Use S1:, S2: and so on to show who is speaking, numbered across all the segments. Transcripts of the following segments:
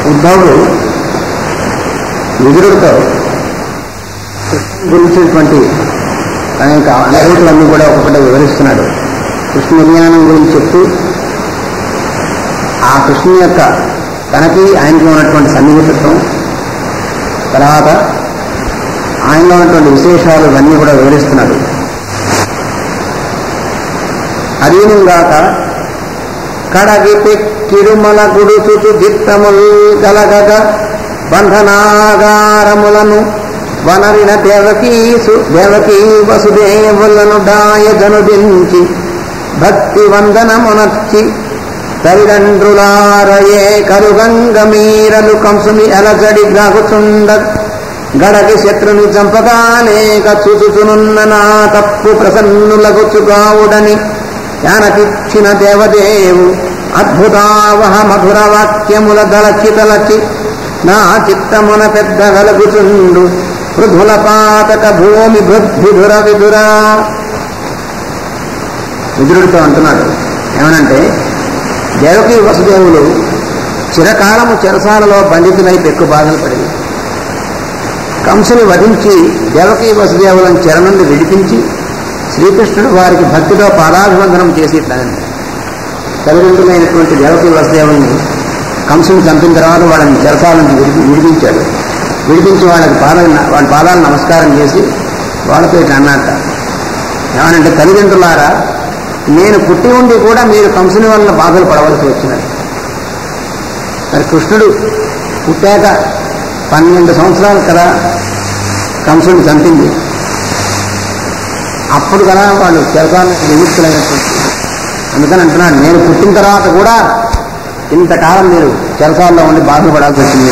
S1: ఉద్ధవుడు విదురుడితో గురించినటువంటి తన యొక్క అనుభూతులన్నీ కూడా ఒక్కొక్కటి వివరిస్తున్నాడు కృష్ణ జ్ఞానం గురించి చెప్తూ ఆ కృష్ణుని యొక్క తనకి ఆయనకి ఉన్నటువంటి సన్నిహితత్వం తర్వాత ఆయనలో ఉన్నటువంటి విశేషాలు ఇవన్నీ కూడా వివరిస్తున్నాడు అదీనంగాక కడగి పెక్కిరుమల గుడుచుచు దిత్తముల్ గలగగ బంధనాగారములను వనరిన దేవకీసు దేవకీ వసుదేవులను డాయజనుదించి భక్తి వందనమునర్చి తల్లిదండ్రులారయే కరుగంగ మీరలు కంసుని అలజడి గ్రాగుచుండ గడకి శత్రుని చంపగాలేక చూచుచునున్న నా తప్పు ప్రసన్నులగుచుగావుడని జ్ఞానకిచ్చిన దేవదేవు అద్భుతావహ మధుర వాక్యముల దళచి తలచి నా చిత్తమున పెద్ద గలుగుచుండు పృథుల పాతక భూమి బుద్ధిధుర విధురా విదురుడితో అంటున్నాడు ఏమనంటే దేవకి వసుదేవులు చిరకాలము చెరసాలలో బంధితులై పెక్కు బాధలు పడి కంసుని వధించి దేవకి వసుదేవులను చెర నుండి విడిపించి శ్రీకృష్ణుడు వారికి భక్తితో పాదాభివందనం చేసి ఇట్లానండి తల్లిదండ్రులైనటువంటి దేవకి వసుదేవుల్ని కంసుని చంపిన తర్వాత వాళ్ళని చెరసాల నుంచి విడిపి విడిపించాడు విడిపించి వాళ్ళకి పాద వాళ్ళ పాదాలను నమస్కారం చేసి వాళ్ళతో ఇట్లా అన్నట్ట ఏమనంటే తల్లిదండ్రులారా నేను పుట్టి ఉండి కూడా మీరు కంసుని వల్ల బాధలు పడవలసి వచ్చినది మరి కృష్ణుడు పుట్టాక పన్నెండు సంవత్సరాలు కదా కంసుని చంపింది అప్పుడు కదా వాళ్ళు చెరసాలను విముక్తులైనటువంటి అందుకని అంటున్నాడు నేను పుట్టిన తర్వాత కూడా ఇంతకాలం మీరు చెరసాల్లో ఉండి బాధపడాల్సి వచ్చింది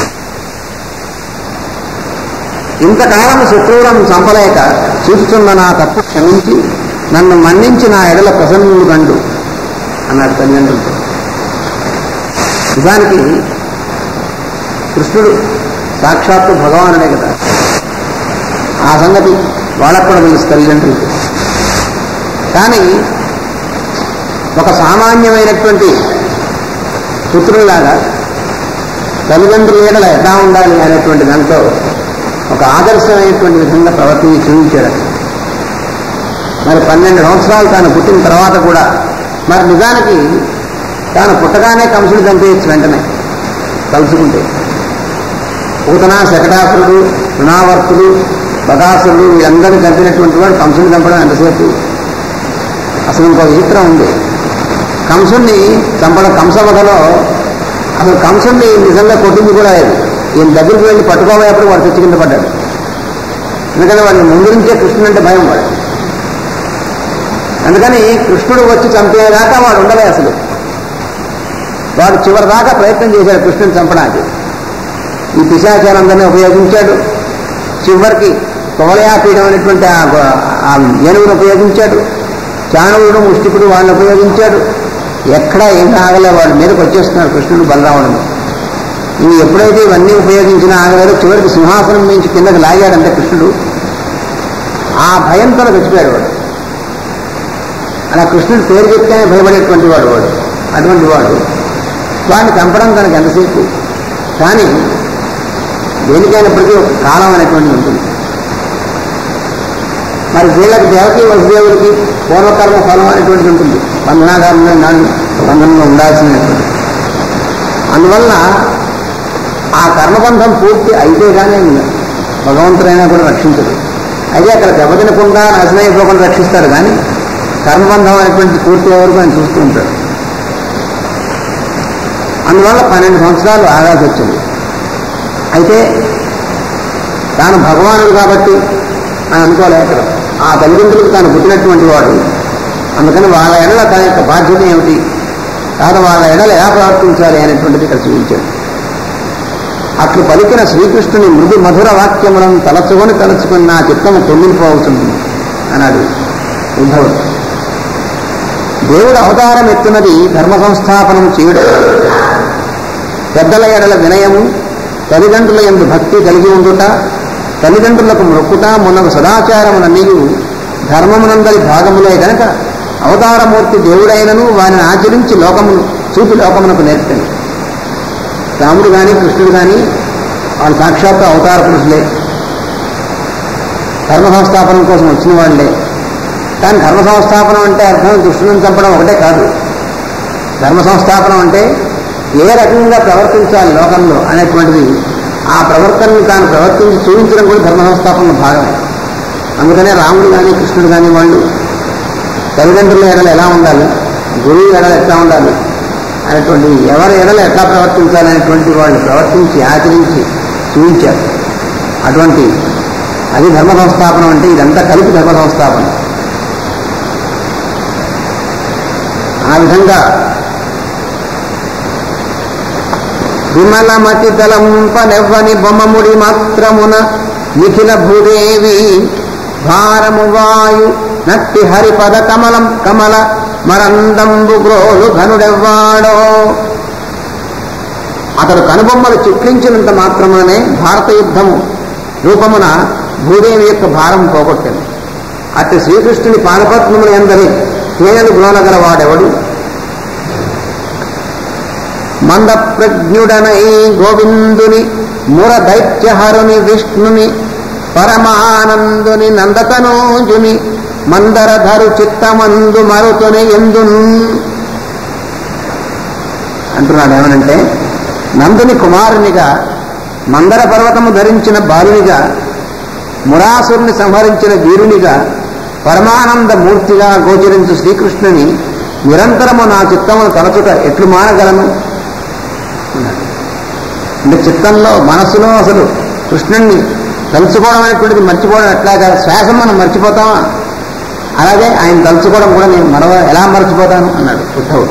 S1: ఇంతకాలం శత్రువులను చంపలేక చూచుతున్న నా తప్పు క్షమించి నన్ను మన్నించి నా ఎడల ప్రసన్నులు కండు అన్నాడు తల్లిదండ్రులతో నిజానికి కృష్ణుడు సాక్షాత్తు భగవానుడే కదా ఆ సంగతి వాళ్ళకు కూడా తెలుసు తల్లిదండ్రులకి కానీ ఒక సామాన్యమైనటువంటి పుత్రుల్లాగా తల్లిదండ్రుల ఏడల ఎలా ఉండాలి అనేటువంటి దాంతో ఒక ఆదర్శమైనటువంటి విధంగా ప్రవర్తించి చూపించాడు మరి పన్నెండు సంవత్సరాలు తాను పుట్టిన తర్వాత కూడా మరి నిజానికి తాను పుట్టగానే కంసుడు చంపేయచ్చు వెంటనే కలుసుకుంటే పూతన శకటాసురుడు రుణావర్తుడు బకాసురుడు వీళ్ళందరినీ చంపినటువంటి వాడు కంసుని చంపడం ఎంతసేపు అసలు ఇంకో విచిత్రం ఉంది కంసుణ్ణి చంపడం కంసవధలో అసలు కంసుణ్ణి నిజంగా కొట్టింది కూడా లేదు ఈయన దగ్గరికి వెళ్ళి పట్టుకోబోయేప్పుడు వాడు తెచ్చి కింద పడ్డాడు ఎందుకంటే వాడిని ముందు నుంచే కృష్ణుడు అంటే భయం వాడు అందుకని కృష్ణుడు వచ్చి చంపేదాకా వాడు ఉండలే అసలు వాడు చివరి దాకా ప్రయత్నం చేశాడు కృష్ణుని చంపడానికి ఈ పిశాచాలందరినీ ఉపయోగించాడు చివరికి కువలయాపీఠం అనేటువంటి ఆ గో- ఆ ఏనుగును ఉపయోగించాడు చాణువుడు ముష్టికుడు వాళ్ళని ఉపయోగించాడు ఎక్కడ ఏం ఆగలే వాడి మీదకి వచ్చేస్తున్నాడు కృష్ణుడు బలరాముడిని ఇవి ఎప్పుడైతే ఇవన్నీ ఉపయోగించినా ఆగలేదో చివరికి సింహాసనం నుంచి కిందకి లాగాడంటే కృష్ణుడు ఆ భయంతో చచ్చిపోయాడు వాడు అలా కృష్ణుడు పేరు చెప్తేనే భయపడేటువంటి వాడు వాడు అటువంటి వాడు వాడిని చంపడం తనకు ఎంతసేపు కానీ దేనికైనప్పటికీ ఒక కాలం అనేటువంటిది ఉంటుంది మరి వీళ్ళకి దేవకి వసుదేవులకి పూర్వకర్మ ఫలం అనేటువంటిది ఉంటుంది బంధనాగారంలో నాడు బంధనంలో ఉండాల్సినటువంటి అందువల్ల ఆ కర్మబంధం పూర్తి అయితే కానీ భగవంతుడైనా కూడా రక్షించదు అయితే అక్కడ దెబ్బతినకుండా నాశనం అయిపోకుండా రక్షిస్తాడు కానీ కర్మబంధం అనేటువంటి పూర్తి వరకు ఆయన చూస్తూ ఉంటాడు అందువల్ల పన్నెండు సంవత్సరాలు ఆగాల్సి వచ్చింది అయితే తాను భగవానుడు కాబట్టి అని అనుకోలేక ఆ తల్లిదండ్రులకు తాను పుట్టినటువంటి వాడు అందుకని వాళ్ళ ఎడల తన యొక్క బాధ్యత ఏమిటి కాదు వాళ్ళ ఎడల ఎలా ప్రవర్తించాలి అనేటువంటిది ఇక్కడ చూపించాడు అట్లు పలికిన శ్రీకృష్ణుని మృదు మధుర వాక్యములను తలచుకొని తలచుకొని నా చిత్తము పొందిపోవుతుంది అన్నాడు ఉద్ధవుడు దేవుడు అవతారం ఎత్తున్నది ధర్మ సంస్థాపనం చేయడం పెద్దల ఎడల వినయము తల్లిదండ్రుల ఎందు భక్తి కలిగి ఉండుట తల్లిదండ్రులకు మొక్కుట మున్నగు సదాచారములన్నీ ధర్మమునందరి భాగములే గనక అవతారమూర్తి దేవుడైనను వారిని ఆచరించి లోకమును చూపి లోకమునకు నేర్పండి రాముడు కానీ కృష్ణుడు కానీ వాళ్ళు సాక్షాత్తు అవతార పురుషులే ధర్మ సంస్థాపనం కోసం వచ్చిన వాళ్ళే కానీ ధర్మ సంస్థాపనం అంటే అర్థం దుష్టులను చంపడం ఒకటే కాదు ధర్మ సంస్థాపనం అంటే ఏ రకంగా ప్రవర్తించాలి లోకంలో అనేటువంటిది ఆ ప్రవర్తనని తాను ప్రవర్తించి చూపించడం కూడా ధర్మ సంస్థాపనలో భాగమే అందుకనే రాముడు కానీ కృష్ణుడు కానీ వాళ్ళు తల్లిదండ్రుల ఎడలు ఎలా ఉండాలి గురువు ఎడలు ఎట్లా ఉండాలి అనేటువంటి ఎవరి ఎడలు ఎట్లా ప్రవర్తించాలి అనేటువంటి వాళ్ళు ప్రవర్తించి ఆచరించి చూపించారు అటువంటి అది ధర్మ సంస్థాపనం అంటే ఇదంతా కలిపి ధర్మ సంస్థాపన ఆ విధంగా విమలమతి దళంపనెవ్వని బొమ్మముడి మాత్రమున నిఖిల భూదేవి భారము వాయు నట్టి హరిపద కమలం కమల మరందంబు గ్రోలు ఘనుడెవ్వాడో అతడు కనుబొమ్మలు చిట్లించినంత మాత్రమే భారత యుద్ధము రూపమున భూదేవి యొక్క భారం పోగొట్టింది అట్టి శ్రీకృష్ణుని పాదపద్మములు ఎందరి తేనెలు గ్రోలగల వాడెవడు మంద ప్రజ్ఞుడనై గోవిందుని ముర దైత్యహరుని విష్ణుని పరమానందుని నందతనోజుని మందరధరు చిత్తమందు మరుతుని ఎందున్ అంటున్నాడు ఏమనంటే నందుని కుమారునిగా మందర పర్వతము ధరించిన బాలునిగా మురాసురుని సంహరించిన వీరునిగా పరమానంద మూర్తిగా గోచరించు శ్రీకృష్ణుని నిరంతరము నా చిత్తమును తలచుట ఎట్లు మానగలను అన్నాడు. అంటే చిత్తంలో మనసులో అసలు కృష్ణుణ్ణి తలుచుకోవడం అనేటువంటిది మర్చిపోవడం ఎట్లాగా శ్వాస మనం మర్చిపోతామా అలాగే ఆయన తలుచుకోవడం కూడా నేను మరవ ఎలా మర్చిపోతాను అన్నాడు ఉద్ధవుడు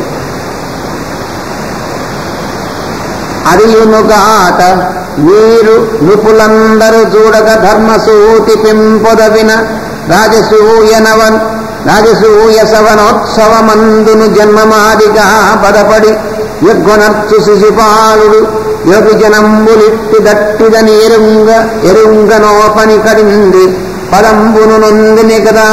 S1: అదియునుగాక వీరు నృపులందరూ చూడగ ధర్మసూతి పెంపొదవిన రాజసూయనవన్ రాజసూయ సవనోత్సవమందును జన్మమాదిగా పదపడి యగ్గొనర్చు శిశుపాలుడు యోగి జనంబులిట్టి దట్టిదని ఎరుంగ ఎరుంగనోపని కడింది పదంబును నొందిని కదా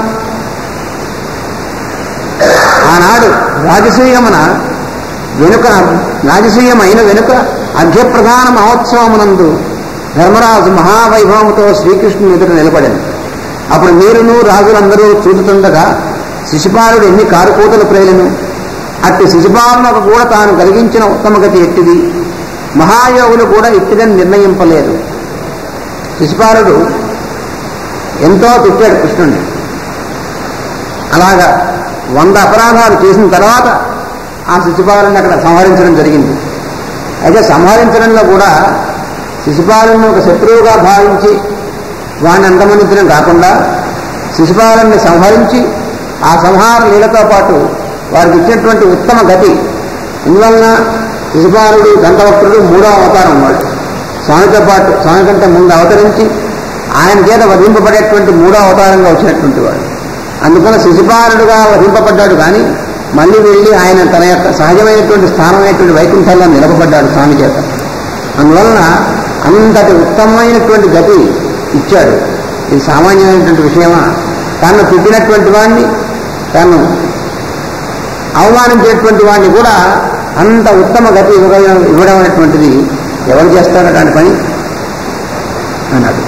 S1: ఆనాడు రాజసూయమున వెనుక రాజసూయమైన వెనుక అర్ఘ్యప్రధాన మహోత్సవమునందు ధర్మరాజు మహావైభవముతో శ్రీకృష్ణుని ఎదుట నిలబడింది అప్పుడు మీరును రాజులందరూ చూదుతుండగా శిశుపాలుడు ఎన్ని కారుకూతలు ప్రేలను అట్టి శిశుపాలునకు కూడా తాను కలిగించిన ఉత్తమ గతి ఎట్టిది మహాయోగులు కూడా ఎట్టిదని నిర్ణయింపలేదు శిశుపాలుడు ఎంతో తిట్టాడు కృష్ణుణ్ణి అలాగా వంద అపరాధాలు చేసిన తర్వాత ఆ శిశుపాలుని అక్కడ సంహరించడం జరిగింది అయితే సంహరించడంలో కూడా శిశుపాలుని ఒక శత్రువుగా భావించి వాడిని అంతమందించడం కాకుండా శిశుపాలుని సంహరించి ఆ సంహార లీలతో పాటు వారికి ఇచ్చినటువంటి ఉత్తమ గతి ఇందువలన శిశుపాలుడు దంతవక్రుడు మూడో అవతారం వాడు స్వామితో పాటు స్వామి కంటే ముందు అవతరించి ఆయన చేత వధింపబడేటువంటి మూడో అవతారంగా వచ్చినటువంటి వాడు అందుకని శిశుపాలుడుగా వధింపబడ్డాడు కానీ మళ్ళీ వెళ్ళి ఆయన తన యొక్క సహజమైనటువంటి స్థానమైనటువంటి వైకుంఠంలో నిలబడ్డాడు స్వామి చేత అందువలన అంతటి ఉత్తమమైనటువంటి గతి ఇచ్చాడు ఇది సామాన్యమైనటువంటి విషయమా తను తిట్టినటువంటి వాడిని తను అవమానించేటువంటి వాడిని కూడా అంత ఉత్తమ గతి ఇవ్వడం ఇవ్వడం అనేటువంటిది ఎవరు చేస్తారో దాని పని అన్నాడు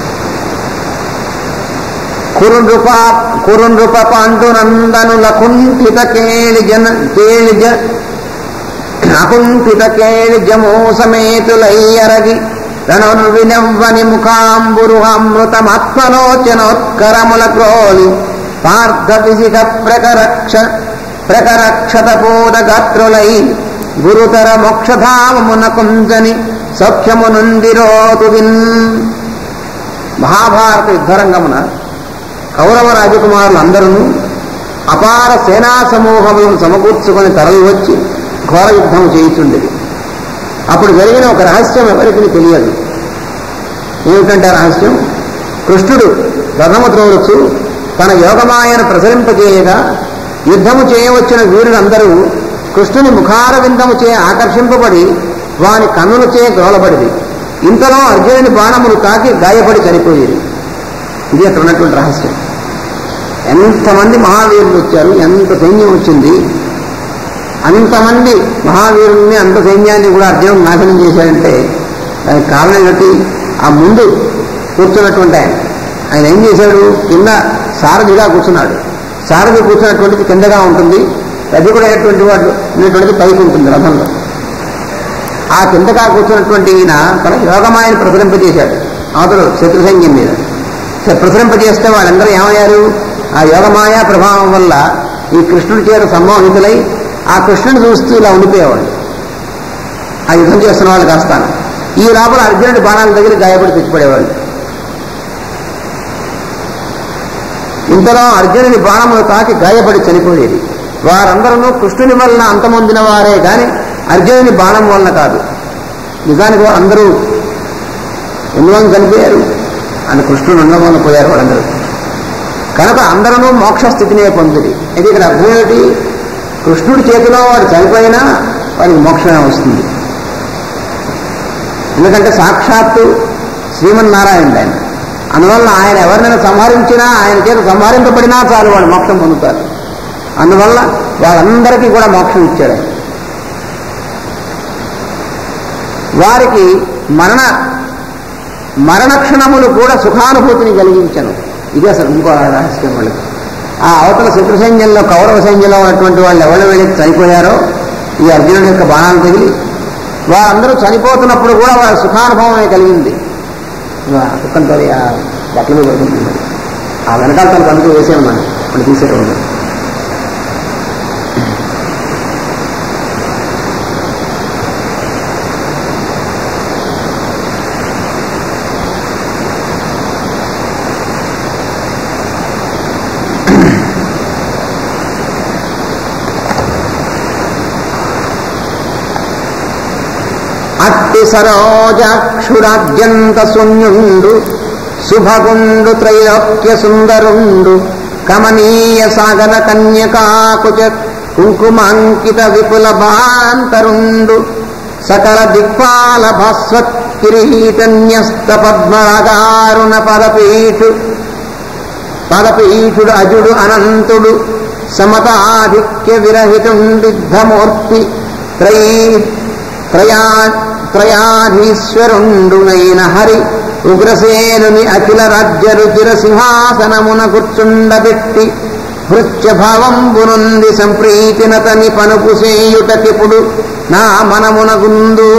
S1: కురునృప కురునృప పాండునందనుల కుంఠిత కేళి జన కేళి జ అకుంఠిత కేళి జమో సమేతులయ్యరగి రణను వినవ్వని ముఖాంబురుహామృతమాత్మలోచనోత్కరముల క్రోలి పార్థ విసిక ప్రకరక్ష ప్రకరక్షత గాత్రులై గురుతర మోక్షధామమున కుంజని సౌఖ్యమునుందిరోతుదిన్ మహాభారత యుద్ధరంగమున కౌరవ రాజకుమారులందరూ అపార సేనా సమూహములను సమకూర్చుకొని తరలి వచ్చి ఘోర యుద్ధం చేయుచుండేది అప్పుడు జరిగిన ఒక రహస్యం ఎవరికి తెలియదు ఏమిటంటే ఆ రహస్యం కృష్ణుడు రథము త్రోవచ్చు తన యోగమాయను ప్రసరింపజేయగా యుద్ధము చేయవచ్చిన వీరులందరూ కృష్ణుని ముఖార విందము చే ఆకర్షింపబడి వాని కన్నుల చే గ్రోలబడింది ఇంతలో అర్జునుని బాణములు తాకి గాయపడి చనిపోయేది ఇది అక్కడ ఉన్నటువంటి రహస్యం ఎంతమంది మహావీరులు వచ్చారు ఎంత సైన్యం వచ్చింది అంతమంది మహావీరుల్ని అంత సైన్యాన్ని కూడా అర్జునుడు నాశనం చేశాడంటే దానికి కారణం ఏంటి ఆ ముందు కూర్చున్నటువంటి ఆయన ఆయన ఏం చేశాడు కింద సారథిగా కూర్చున్నాడు సారథి కూర్చున్నటువంటిది కిందగా ఉంటుంది రథికుడైనటువంటి వాడు ఉన్నటువంటిది పైకి ఉంటుంది రథంలో ఆ కిందగా కూర్చున్నటువంటి ఈయన తన యోగమాయని ప్రసరింపజేశాడు అవతలు శత్రు సైన్యం మీద సరే, ప్రసరింపజేస్తే వాళ్ళందరూ ఏమయ్యారు ఆ యోగమాయ ప్రభావం వల్ల ఈ కృష్ణుడి చేత సంమోహితులై ఆ కృష్ణుని చూస్తూ ఇలా ఉండిపోయేవాళ్ళు ఆ యుద్ధం చేస్తున్న వాళ్ళు కాస్తాను ఈ లోపల అర్జునుడి బాణాల దగ్గర గాయపడి తెచ్చిపడేవాళ్ళు ఇంతలో అర్జునుడి బాణములు తాకి గాయపడి చనిపోయేది వారందరూ కృష్ణుని వలన అంతమొందిన వారే గాని అర్జునుని బాణం వలన కాదు నిజానికి అందరూ ఎందువలన చనిపోయారు అని కృష్ణుడు ఉండమని పోయారు వాళ్ళందరూ కనుక అందరూ మోక్ష స్థితినే పొందిరి ఇది ఇక్కడ అర్థం ఏమిటి కృష్ణుడి చేతిలో వాడు చనిపోయినా వాడికి మోక్షమే వస్తుంది ఎందుకంటే సాక్షాత్తు శ్రీమన్నారాయణుడు ఆయన అందువల్ల ఆయన ఎవరినైనా సంహరించినా ఆయన చేత సంహరింపబడినా చాలు వాడు మోక్షం పొందుతారు అందువల్ల వాళ్ళందరికీ కూడా మోక్షం ఇచ్చాడు ఆయన. వారికి మరణ మరణ క్షణములు కూడా సుఖానుభూతిని కలిగించను ఇది అసలు ఇంకో రహస్యం వాళ్ళకి ఆ అవతల శత్రు సైన్యంలో కౌరవ సైన్యంలో ఉన్నటువంటి వాళ్ళు ఎవరు వెళ్ళి చనిపోయారో ఈ అర్జునుడి యొక్క బాణాలు తగిలి వారందరూ చనిపోతున్నప్పుడు కూడా వాళ్ళ సుఖానుభవమే కలిగింది కుక్కని తోలి ఆ బట్టల మీద పడుకుంటుంది ఆ వెనకాల తనకు అందుకు వేసాను మనం ఇప్పుడు తీసేటప్పుడు అట్టి సరోజాక్షురాద్యంత శూన్యుండు శుభగుండు త్రైలోక్య సుందరుండు కమనీయ సాగర కన్యకాకుచ కుంకుమాంకిత విపుల భాంతరుండు సకల దిక్పాల భాస్వత్ కిరీటన్యస్త పద్మరాగారుణ పదపీఠు పదపీఠుడు అజుడు అనంతుడు సమతాధిక్య విరహితుండిద్ధమూర్తి త్రై త్రయా త్రయాధీశ్వరుండునైన హరి ఉగ్రసేనుని అఖిల రాజ్య రుచిర సింహాసనమున కూర్చుండబెట్టి భృత్యభావంబునుంది సంప్రీతినతని పనుపు సేయుటకిపుడు నా మనమునగుందు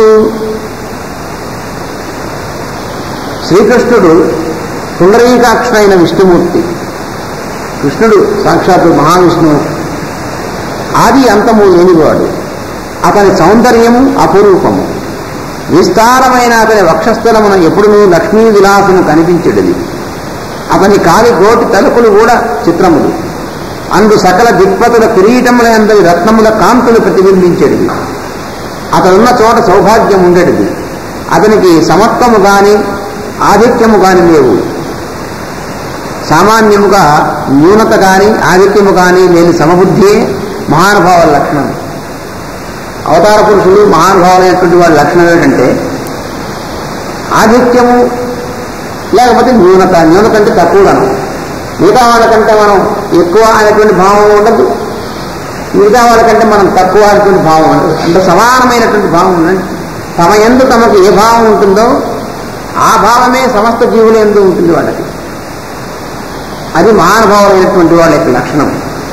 S1: శ్రీకృష్ణుడు పుండరీకాక్షుడైన విష్ణుమూర్తి కృష్ణుడు సాక్షాత్తు మహావిష్ణువు ఆది అంతము లేనివాడు అతని సౌందర్యము అపురూపము విస్తారమైన అతని వక్షస్థలమున ఎప్పుడునూ లక్ష్మీ విలాసము కనిపించడది అతని కాలి గోటి తలుపులు కూడా చిత్రములు అందు సకల దిక్పతుల కిరీటముల అందరి రత్నముల కాంతులు ప్రతిబింబించేది అతనున్న చోట సౌభాగ్యం ఉండేది అతనికి సమత్వము గాని ఆధిక్యము గాని లేవు సామాన్యముగా న్యూనత గాని ఆధిక్యము గాని లేని సమబుద్ధియే మహానుభావుల లక్షణం అవతార పురుషులు మహానుభావులైనటువంటి వాళ్ళ లక్షణం ఏంటంటే ఆధిక్యము లేకపోతే న్యూనత న్యూనత అంటే తక్కువగాను మిగతా వాళ్ళకంటే మనం ఎక్కువ అనేటువంటి భావం ఉండదు మిగతా వాళ్ళకంటే మనం తక్కువ అనేటువంటి భావం ఉండదు అంటే సమానమైనటువంటి భావం ఉండండి తమ ఎందు తమకు ఏ భావం ఉంటుందో ఆ భావమే సమస్త జీవుల ఎందు ఉంటుంది వాళ్ళకి అది మహానుభావులైనటువంటి వాళ్ళ యొక్క లక్షణం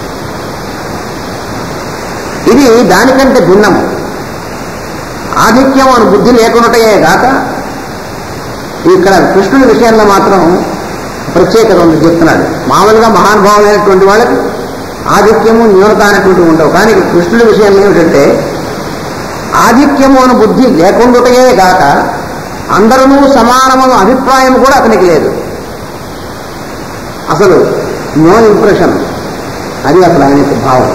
S1: ఇది దానికంటే భిన్నము ఆధిక్యం అని బుద్ధి లేకున్నటయే గాక ఇక్కడ కృష్ణుడి విషయంలో మాత్రం ప్రత్యేకత ఉంది చెప్తున్నాడు మామూలుగా మహానుభావులైనటువంటి వాళ్ళకి ఆధిక్యము న్యూనత అనేటువంటివి ఉండవు కానీ ఇక్కడ కృష్ణుడి విషయంలో ఏమిటంటే ఆధిక్యము అని బుద్ధి లేకుండాటయే గాక అందరూ సమానము అభిప్రాయం కూడా అతనికి లేదు అసలు నో ఇంప్రెషన్ అది అసలు ఆయన యొక్క భావం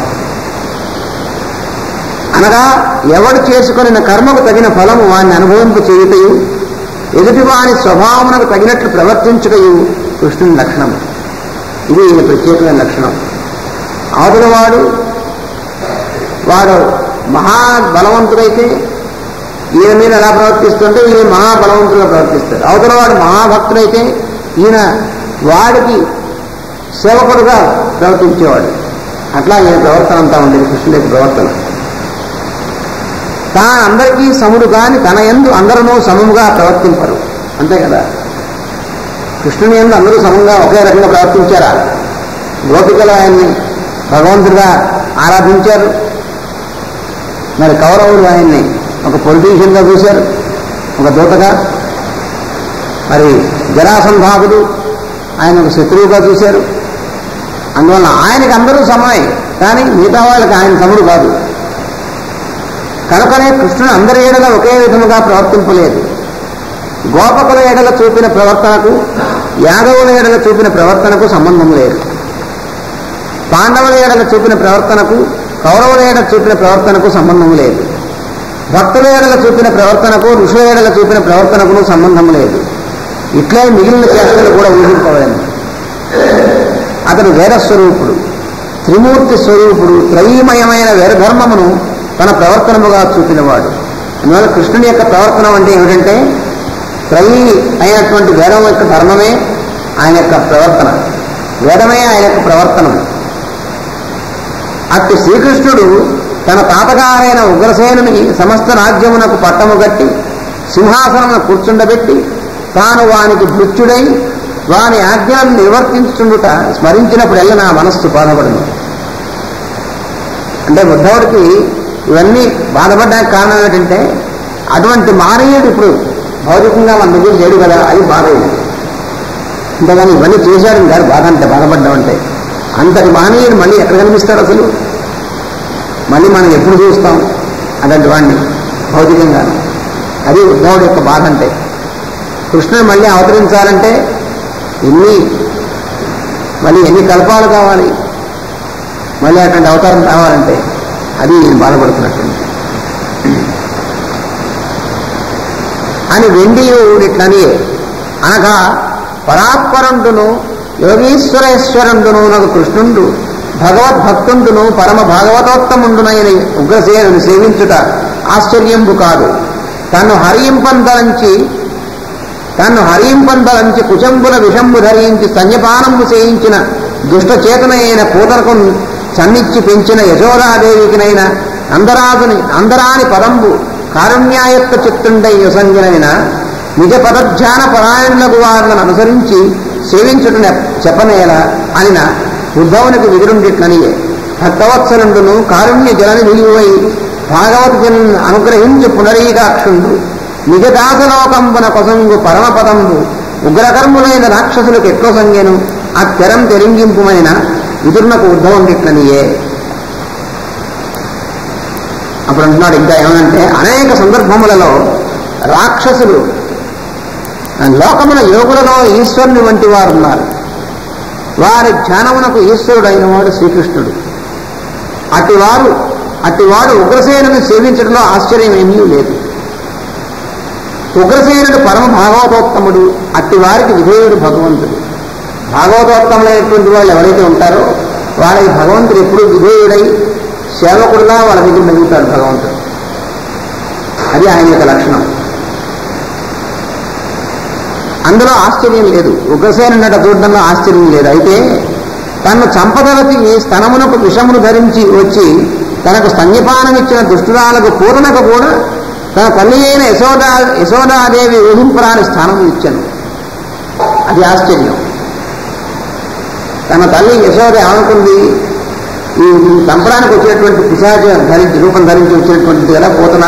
S1: అనగా ఎవడు చేసుకుని కర్మకు తగిన ఫలము వాడిని అనుభవింపు చేయుటయు ఎదుటి వాని స్వభావమునకు తగినట్లు ప్రవర్తించుటయు కృష్ణుని లక్షణం ఇది ఈయన ప్రత్యేకమైన లక్షణం అవతల వాడు వాడు మహాబలవంతుడైతే ఈయన మీద ఎలా ప్రవర్తిస్తుంటే ఈయన మహాబలవంతుడుగా ప్రవర్తిస్తాడు అవతల వాడు మహాభక్తుడైతే ఈయన వాడికి సేవకుడుగా ప్రవర్తించేవాడు అట్లా ఈయన ప్రవర్తన అంతా ఉండేది కృష్ణుడి యొక్క ప్రవర్తన తాను అందరికీ సముడు కాని తన ఎందు అందరూ సమముగా ప్రవర్తింపరు అంతే కదా కృష్ణుని ఎందు అందరూ సమంగా ఒకే రకంగా ప్రవర్తించారా గోపికలు ఆయన్ని భగవంతుడిగా ఆరాధించారు మరి కౌరవులు ఆయన్ని ఒక పొలిటీషియన్గా చూశారు ఒక దూతగా మరి జరాసంధాకుడు ఆయన ఒక శత్రువుగా చూశారు అందువల్ల ఆయనకి అందరూ సమమే కానీ మిగతా వాళ్ళకి ఆయన సముడు కాదు కనుకనే కృష్ణుడు అందరి ఏడల ఒకే విధముగా ప్రవర్తింపలేదు గోపకుల ఏడల చూపిన ప్రవర్తనకు యాదవుల ఏడల చూపిన ప్రవర్తనకు సంబంధం లేదు పాండవుల ఏడల చూపిన ప్రవర్తనకు కౌరవుల ఏడల చూపిన ప్రవర్తనకు సంబంధం లేదు భక్తుల ఏడల చూపిన ప్రవర్తనకు ఋషుల ఏడల చూపిన ప్రవర్తనకు సంబంధం లేదు ఇట్లే మిగిలిన చేష్టలు కూడా ఊహింపవలేను అతడు వేదస్వరూపుడు త్రిమూర్తి స్వరూపుడు త్రయీమయమైన వేదధర్మమును తన ప్రవర్తనముగా చూపినవాడు అందువల్ల కృష్ణుని యొక్క ప్రవర్తన అంటే ఏమిటంటే త్రయీ అయినటువంటి వేదం యొక్క ధర్మమే ఆయన యొక్క ప్రవర్తన వేదమే ఆయన యొక్క ప్రవర్తనం అట్టి శ్రీకృష్ణుడు తన తాతగారైన ఉగ్రసేనుని సమస్త రాజ్యమునకు పట్టము గట్టి సింహాసనమును కూర్చుండబెట్టి తాను వానికి భృత్యుడై వాని ఆజ్ఞలను నిర్వర్తించుండుట స్మరించినప్పుడెల్లా నా మనస్సు బాధపడను అంటే ఉద్ధవుడికి ఇవన్నీ బాధపడడానికి కారణం ఏంటంటే అటువంటి మానవుడు ఇప్పుడు భౌతికంగా మన దగ్గర లేడు కదా అది బాధ అంతేగాని ఇవన్నీ చేశాడు గారు బాధ అంటే బాధపడ్డం అంటే అంతటి మానవుడు మళ్ళీ ఎక్కడ కనిపిస్తాడు అసలు మళ్ళీ మనం ఎప్పుడు చూస్తాం అలాంటి వాడిని భౌతికంగా అది ఉద్ధవుడు యొక్క బాధ అంటే కృష్ణుడు మళ్ళీ అవతరించాలంటే ఎన్ని మళ్ళీ ఎన్ని కల్పాలు కావాలి మళ్ళీ అటువంటి అవతారం కావాలంటే అది నేను బాధపడుతున్నట్టుంది అని వెండియుడిట్లని అనగా పరాత్పరుండును యోగీశ్వరేశ్వరుండును నాకు కృష్ణుండు భగవద్భక్తుండును పరమ భాగవతోత్తముండునైన ఉగ్రసేనుని సేవించుట ఆశ్చర్యంబు కాదు తను హరింపందలంచి తన్ను హరింపందలంచి కుచంబుల విషంబు ధరించి స్తన్యపానంబు చేయించిన దుష్టచేతన అయిన పూతనకు సన్నిచ్చి పెంచిన యశోదాదేవికినైన అందరాజుని అందరాని పదంబు కారుణ్యాయత్త చిత్తుండై యొసంగినైన నిజ పదధ్యాన పరాయణులకు వారిని అనుసరించి సేవించుట చెప్పనేల అనిన ఉద్ధవునికి విదురుండిట్లనియే భక్తవత్సలుండును కారుణ్య జలని నిలువై భాగవత జనులను అనుగ్రహించి పునరీకాక్షుండు నిజదాసలోకంబున కొసంగు పరమపదంబు ఉగ్రకర్ములైన రాక్షసులకు ఎట్లో సంగెను ఆ తెరం తెరింగింపుమైన విదురునకు ఉద్ధవుండిట్లనియే అప్పుడు అంటున్నాడు ఇంకా ఏమనంటే అనేక సందర్భములలో రాక్షసులు లోకమున యోగులలో ఈశ్వరుని వంటి వారు ఉన్నారు వారి ధ్యానమునకు ఈశ్వరుడు అయిన వాడు శ్రీకృష్ణుడు అటివారు అటివాడు ఉగ్రసేనుని సేవించడంలో ఆశ్చర్యం ఏమీ లేదు ఉగ్రసేనుడు పరమ భాగవతోత్తముడు అట్టి వారికి విధేయుడు భగవంతుడు భాగవతోత్తములైనటువంటి వాళ్ళు ఎవరైతే ఉంటారో వాళ్ళకి భగవంతుడు ఎప్పుడు విధేయుడై సేవకుడుగా వాళ్ళ దగ్గర మెలుగుతాడు భగవంతుడు అది ఆయన యొక్క లక్షణం అందులో ఆశ్చర్యం లేదు ఉగ్రసేనుడట చూడడంలో ఆశ్చర్యం లేదు అయితే తను చంపదలచి స్తనమునకు విషమును ధరించి వచ్చి తనకు స్తన్యపానమిచ్చిన దుష్టురాలకు పూర్ణకు కూడా తన తల్లి అయిన యశోదా యశోదాదేవి ఊహింపరాని స్థానం ఇచ్చాను అది ఆశ్చర్యం తన తల్లి యశోద ఏమనుకుంది ఈ చంపడానికి వచ్చేటువంటి పిశాచ ధరించి రూపం ధరించి వచ్చినటువంటిది కదా పూతన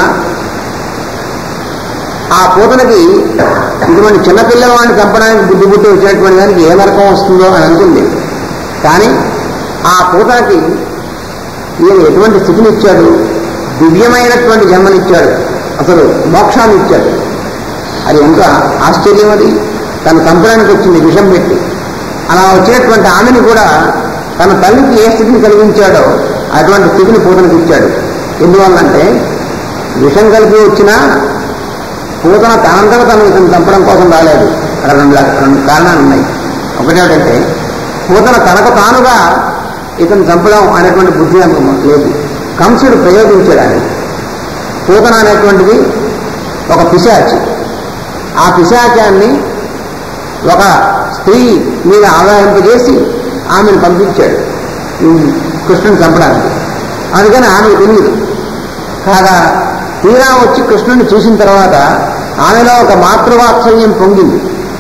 S1: ఆ పూతనకి ఇటువంటి చిన్నపిల్లవాడిని చంపడానికి బుద్ధి బుద్ధి వచ్చినటువంటి దానికి ఏ నరకం వస్తుందో అని అనుకుంది కానీ ఆ పూతనకి ఈయన ఎటువంటి స్థితిని ఇచ్చాడు దివ్యమైనటువంటి జన్మనిచ్చాడు అసలు మోక్షాన్ని ఇచ్చాడు అది ఎంత ఆశ్చర్యం అది తన చంపడానికి వచ్చింది విషం పెట్టి అలా వచ్చినటువంటి ఆమెను కూడా తన తల్లికి ఏ స్థితిని కలిగించాడో అటువంటి స్థితిని పూతనకి ఇచ్చాడు ఎందువల్లంటే విషం కలిపి వచ్చినా పూతన తనంతట తను ఇతను చంపడం కోసం రాలేదు అక్కడ రెండు లక్ష- రెండు కారణాలు ఉన్నాయి ఒకటేమిటంటే పూతన తనకు తానుగా ఇతను చంపడం అనేటువంటి బుద్ధి అంత లేదు కంసుడు ప్రయోగించాడు ఆయన పూతన అనేటువంటిది ఒక పిశాచి ఆ పిశాచాన్ని ఒక స్త్రీ మీద ఆదాయింపజేసి ఆమెను పంపించాడు ఈ కృష్ణుని చంపడానికి అందుకని ఆమెకు తెలియదు కాగా తీరా వచ్చి కృష్ణుడిని చూసిన తర్వాత ఆమెలో ఒక మాతృవాత్సల్యం పొంగింది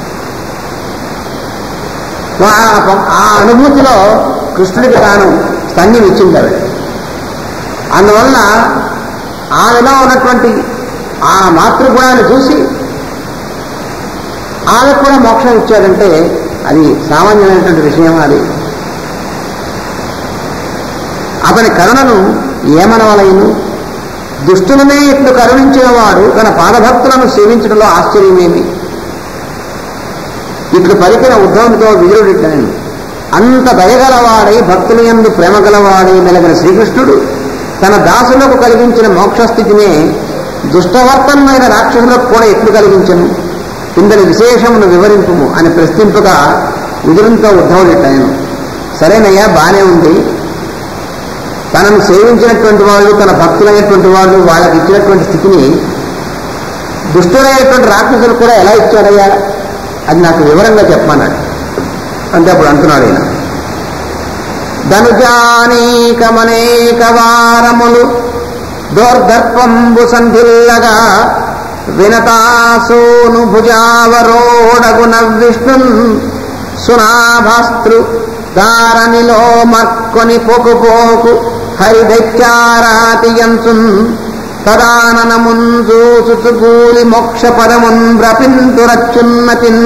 S1: ఆ- ఆ అనుభూతిలో కృష్ణుడికి తాను స్తన్యం ఇచ్చింది ఆవిడ అందువలన ఆమెలో ఉన్నటువంటి ఆ మాతృగుణాన్ని చూసి ఆమెకు కూడా మోక్షం ఇచ్చాడంటే అది సామాన్యమైనటువంటి విషయం అది అతని కరుణను ఏమనవలయను దుష్టులనే ఇట్లు కరుణించిన వాడు తన పాదభక్తులను సేవించడంలో ఆశ్చర్యమేమి ఇట్లు పలికిన ఉద్ధవునితో విజయుడిట్టాను అంత దయగలవాడై భక్తుల యందు ప్రేమ గలవాడై మెలగిన శ్రీకృష్ణుడు తన దాసులకు కలిగించిన మోక్షస్థితినే దుష్టవర్తనమైన రాక్షసులకు కూడా ఎట్లు కలిగించను ఇందరి విశేషమును వివరింపుము అని ప్రశ్నింపగా విదురునితో ఉద్ధవుడిట్టాను సరేనయ్యా బానే ఉంది తనను సేవించినటువంటి వాళ్ళు తన భక్తులైనటువంటి వాళ్ళు వాళ్ళకి ఇచ్చినటువంటి స్థితిని దుష్టులైనటువంటి రాక్షసులు కూడా ఎలా ఇచ్చాడయ్యా అది నాకు వివరంగా చెప్పమన్నాడు అంటే అప్పుడు అంటున్నాడు ఆయన ధనుజానీకమనేక వారములు దోర్దర్పంబు సంధిల్లగా వినతాసోను భుజావరోడగున విష్ణున్ సునాభాస్త్రు దారనిలో మర్కొని పోకు పోకు హరిదైత్యారాతియంతున్ తదాననముంజూచుతుగూలి మోక్ష పదమున్ వ్రపింతురచ్చున్నతిన్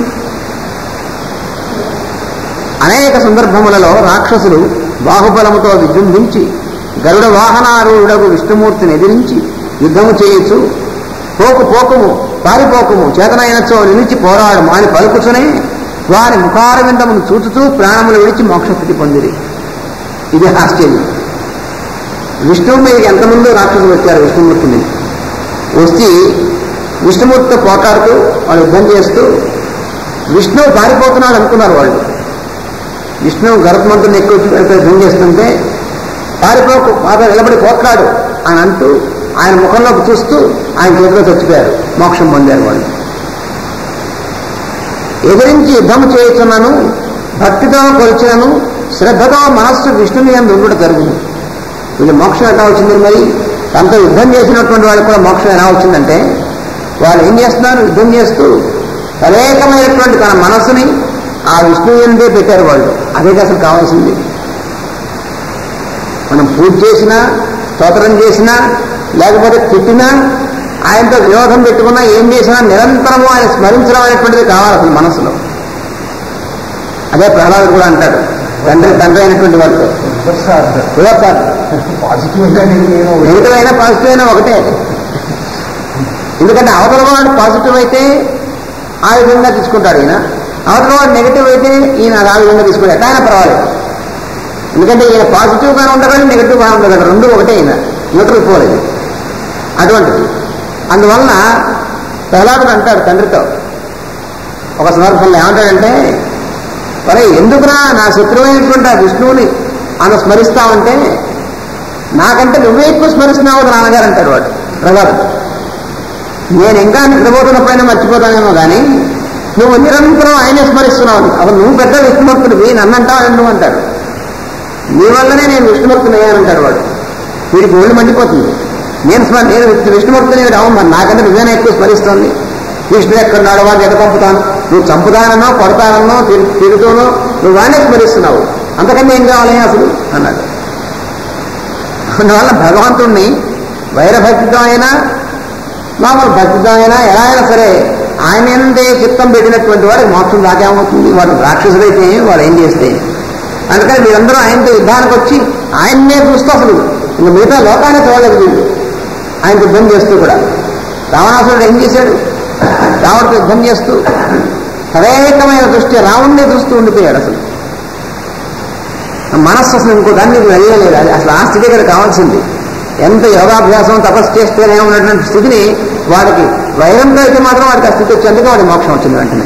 S1: అనేక సందర్భములలో రాక్షసులు బాహుబలముతో విజృంభించి గరుడ వాహనారూఢకు విష్ణుమూర్తిని ఎదిరించి యుద్ధము చేయొచ్చు పోకు పోకుము పారిపోకుము చేతనైనచో నిలిచి పోరాడు మాని పలుకుచునే వారి ముఖారవిందమును చూచుతూ ప్రాణములు విడిచి మోక్షస్థితి పొందిరి ఇది ఆశ్చర్యం విష్ణువు మీదకి ఎంతమంది రాక్షసులు వచ్చారు విష్ణుమూర్తి మీద వచ్చి విష్ణుమూర్తితో పోటాడుతూ వాళ్ళు యుద్ధం చేస్తూ విష్ణువు పారిపోతున్నాడు అనుకున్నారు వాళ్ళు విష్ణువు గరుత్మంతుని ఎక్కువ యుద్ధం చేస్తుంటే పారిపోకు మాతో నిలబడి పోట్లాడు అని అంటూ ఆయన ముఖంలోకి చూస్తూ ఆయన చేతిలో చచ్చిపోయారు మోక్షం పొందారు వాళ్ళు ఎదిరించి యుద్ధం చేయుచున్నాను భక్తితో కొలిచినను శ్రద్ధతో మనస్సు విష్ణుని అందు ఉండుట జరుగును వీళ్ళు మోక్షం ఎలా వచ్చింది మరి తనతో యుద్ధం చేసినటువంటి వాళ్ళకి కూడా మోక్షం ఎలా వచ్చిందంటే వాళ్ళు ఏం చేస్తున్నారు యుద్ధం చేస్తూ అనేకమైనటువంటి తన మనస్సుని ఆ విష్ణువు ఎందే పెట్టారు వాళ్ళు అదే అసలు కావాల్సింది మనం పూజ చేసినా స్తోత్రం చేసినా లేకపోతే తిట్టినా ఆయనతో విరోధం పెట్టుకున్నా ఏం చేసినా నిరంతరము ఆయన స్మరించడం అనేటువంటిది కావాలి అసలు మనసులో అదే ప్రహ్లాదు కూడా అంటాడు తండ్రి తండ్రి అయినటువంటి వాళ్ళతో కుదరతారు
S2: పాజిటివ్ గా నేను
S1: నెగిటివ్ అయినా పాజిటివ్ అయినా ఒకటే ఎందుకంటే అవతల వాడు పాజిటివ్ అయితే ఆ విధంగా తీసుకుంటాడు ఈయన అవతల వాడు నెగిటివ్ అయితే ఈయన అది ఆ విధంగా తీసుకుంటాడు ఎట్లా అయినా పర్వాలేదు ఎందుకంటే ఈయన పాజిటివ్ గా ఉండగలడు నెగిటివ్ గా ఉండగలడు రెండు ఒకటే ఈయన న్యూట్రల్ పోలేదు అటువంటిది అందువలన ప్రహ్లాదుడు అంటాడు తండ్రితో ఒక సందర్భంలో ఏమంటాడంటే మరి ఎందుకురా నా శత్రువైనటువంటి ఆ విష్ణువుని ఆయన స్మరిస్తావంటే నాకంటే నువ్వే ఎక్కువ స్మరిస్తున్నావు కదా నాన్నగారు అంటాడు వాడు ప్రహ్లాదుడు నేను ఇంకా నిద్రపోతున్నప్పుడైనా మర్చిపోతానేమో కానీ నువ్వు నిరంతరం ఆయనే స్మరిస్తున్నావు అప్పుడు నువ్వు పెద్ద విష్ణుభక్తుడివి నన్నంటావు నువ్వు అంటాడు నీ వల్లనే నేను విష్ణుభక్తుని అయ్యానంటాడు వాడు వీడికి ఒళ్ళు మండిపోతుంది నేను స్మ నేను విష్ణుభక్తుని రావు మరి నాకంటే నువ్వేనా ఎక్కువ స్మరిస్తోంది విష్ణువు ఎక్కడున్నాడు వాడిని ఎక్కడ పంపుతాను నువ్వు చంపుతానో కొడతానో తిరు- తిరుగుతూనో నువ్వు వాడినే స్మరిస్తున్నావు అంతకన్నా ఏం కావాలి అసలు అన్నాడు అందువల్ల భగవంతుణ్ణి వైరభక్తితో అయినా మామూలు భక్తితో అయినా ఎలా అయినా సరే ఆయన ఎందే చిత్తం పెట్టినటువంటి వాడికి మోక్షం దాకేమవుతుంది వాడు రాక్షసుడైతే ఏమి, వాడు ఏం చేస్తే ఏమి. అందుకని మీరందరూ ఆయనతో యుద్ధానికి వచ్చి ఆయన్నే చూస్తూ అసలు ఇంక మిగతా లోకాన్ని చూడలేదు వీళ్ళు ఆయనతో యుద్ధం చేస్తూ కూడా రావణాసురుడు ఏం చేశాడు రావణుడితో యుద్ధం చేస్తూ సరేకమైన దృష్టి రావణ్ణే చూస్తూ ఉండిపోయాడు అసలు మనస్సు అసలు ఇంకో దాన్ని వెళ్ళలేదు అది అసలు ఆ స్థితి ఇక్కడ కావాల్సింది ఎంత యోగాభ్యాసం తపస్సు చేస్తేనే ఉన్నటువంటి స్థితిని వాడికి వైరంతో అయితే మాత్రం వాడికి ఆ స్థితి వచ్చేందుకు వాడికి మోక్షం వచ్చింది వెంటనే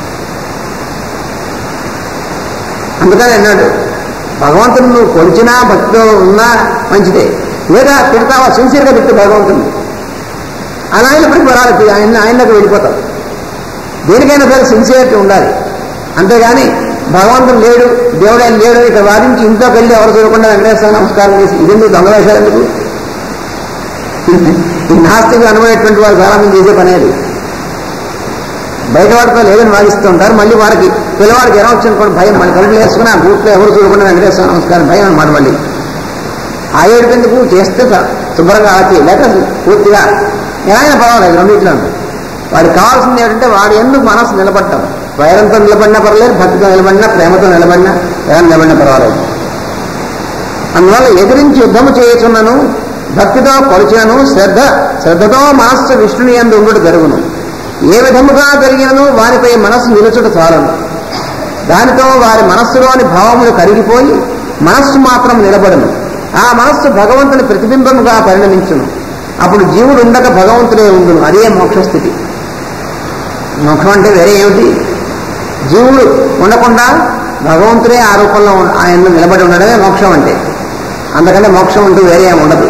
S1: అందుకని అన్నాడు భగవంతుని నువ్వు కొలిచినా భక్తిలో ఉన్నా మంచిదే లేదా తిడతావా సిన్సియర్గా తిట్టు భగవంతుని అలా అయినప్పటికీ పర్వాలేదు ఆయన ఆయనకు వెళ్ళిపోతావు దేనికైనా సరే సిన్సియారిటీ ఉండాలి అంతేగాని భగవంతుడు లేడు దేవుడు ఆయన లేడు ఇక్కడ వాదించి ఇంట్లోకి వెళ్ళి ఎవరు చూడకుండా వెంకటేశ్వర నమస్కారం చేసి ఇది ఎందుకు దొంగ వేషాలు ఎందుకు ఈ నాస్తికులు అనుకునేటువంటి వారు చాలా మంది చేసే పనేది బయట వాడితో లేదని వాగిస్తూ ఉంటారు మళ్ళీ వారికి పిల్లవాడికి ఎలా వచ్చిందనుకోండి భయం మళ్ళీ కలుపులు వేసుకుని ఆ గ్రూప్లో ఎవరు చూడకుండా వెంకటేశ్వర నమస్కారం భయం అనమాట మళ్ళీ ఆ ఏడుపెందుకు చేస్తే చ- శుభ్రంగా ఆచి లేక అసలు పూర్తిగా ఎలా పర్వాలేదు రెండింటిలో వాడికి కావాల్సింది ఏంటంటే వాడి ఎందుకు మనసు నిలబడటం వైరంతో నిలబడినా పర్వాలేదు భక్తితో నిలబడినా ప్రేమతో నిలబడినా ఎలా నిలబడినా పర్వాలేదు అందువల్ల ఎదిరించి యుద్ధము చేయుచున్నను భక్తితో కొలిచినను శ్రద్ధ శ్రద్ధతో మనస్సు విష్ణుని ఎందు ఉండుట జరుగును ఏ విధముగా జరిగినను వారిపై మనస్సు నిలుచుట చాలను దానితో వారి మనస్సులోని భావములు కరిగిపోయి మనస్సు మాత్రం నిలబడను ఆ మనస్సు భగవంతుని ప్రతిబింబముగా పరిణమించును అప్పుడు జీవుడు ఉండక భగవంతుడే ఉండును అదే మోక్షస్థితి మోక్షం అంటే వేరే ఏమిటి జీవుడు ఉండకుండా భగవంతుడే ఆ రూపంలో ఉన్న- ఆయనలో నిలబడి ఉండడమే మోక్షం అంటే అందుకంటే మోక్షం అంటూ వేరే ఏమి ఉండదు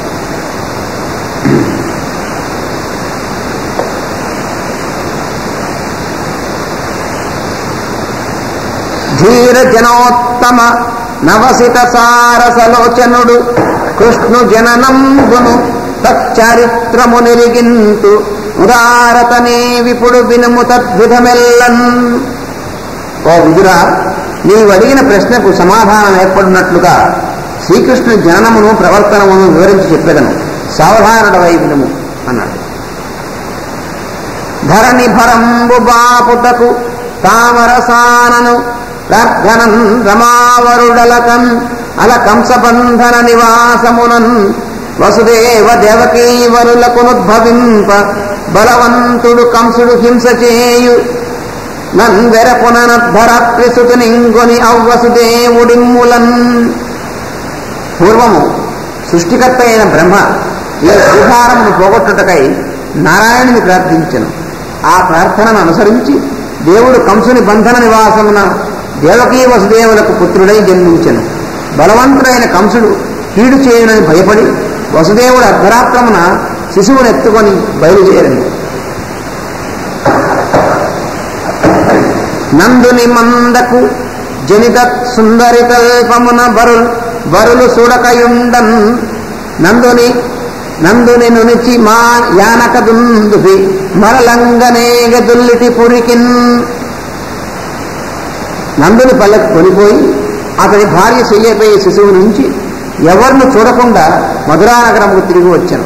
S1: ధీర జనోత్తమ నవసిత సారసలోచనుడు కృష్ణు జననంబును తచ్చరిత్రము నిరిగింతు ఉదారతనే విపుడు వినుము తద్విధమెల్లన్ ఓ విదురా నీవు అడిగిన ప్రశ్నకు సమాధానం ఏర్పడినట్లుగా శ్రీకృష్ణుని జ్ఞానమును ప్రవర్తనమును వివరించి చెప్పేదను సావధానుడవై వినుము అన్నాడు ధరణి భరంబు బాపుటకు తామరసానను ప్రార్థనన్ రమావరుడలకన్ అల కంసబంధన నివాసమునన్ వసుదేవ దేవకీవరులకునుద్భవింప బలవంతుడు కంసుడు హింస చేయు నందెర పుననద్ధర త్రిసుతు నింగొని అవ్వసుదేవుడిమ్ములన్ పూర్వము సృష్టికర్త అయిన బ్రహ్మ ఈ విహారమును పోగొట్టుటకై నారాయణుని ప్రార్థించను ఆ ప్రార్థనను అనుసరించి దేవుడు కంసుని బంధన నివాసమున దేవకీ వసుదేవులకు పుత్రుడై జన్మించెను బలవంతుడైన కంసుడు కీడు చేయునని భయపడి వసుదేవుడు అర్ధరాత్రమున శిశువునెత్తుకొని బయలుదేరను నందుని మందకు జనిత సుందరి కల్పమున బరుల్ బరులు సుడకయుండన్ నందుని నందుని నునిచి మా యానక దుందుపి మరలంగనేగ దుల్లిటి పురికిన్ నందుని పల్లెకు కొనిపోయి అతని భార్య చెయ్యపై శిశువు నుంచి ఎవరిని చూడకుండా మధురానగరముకు తిరిగి వచ్చాను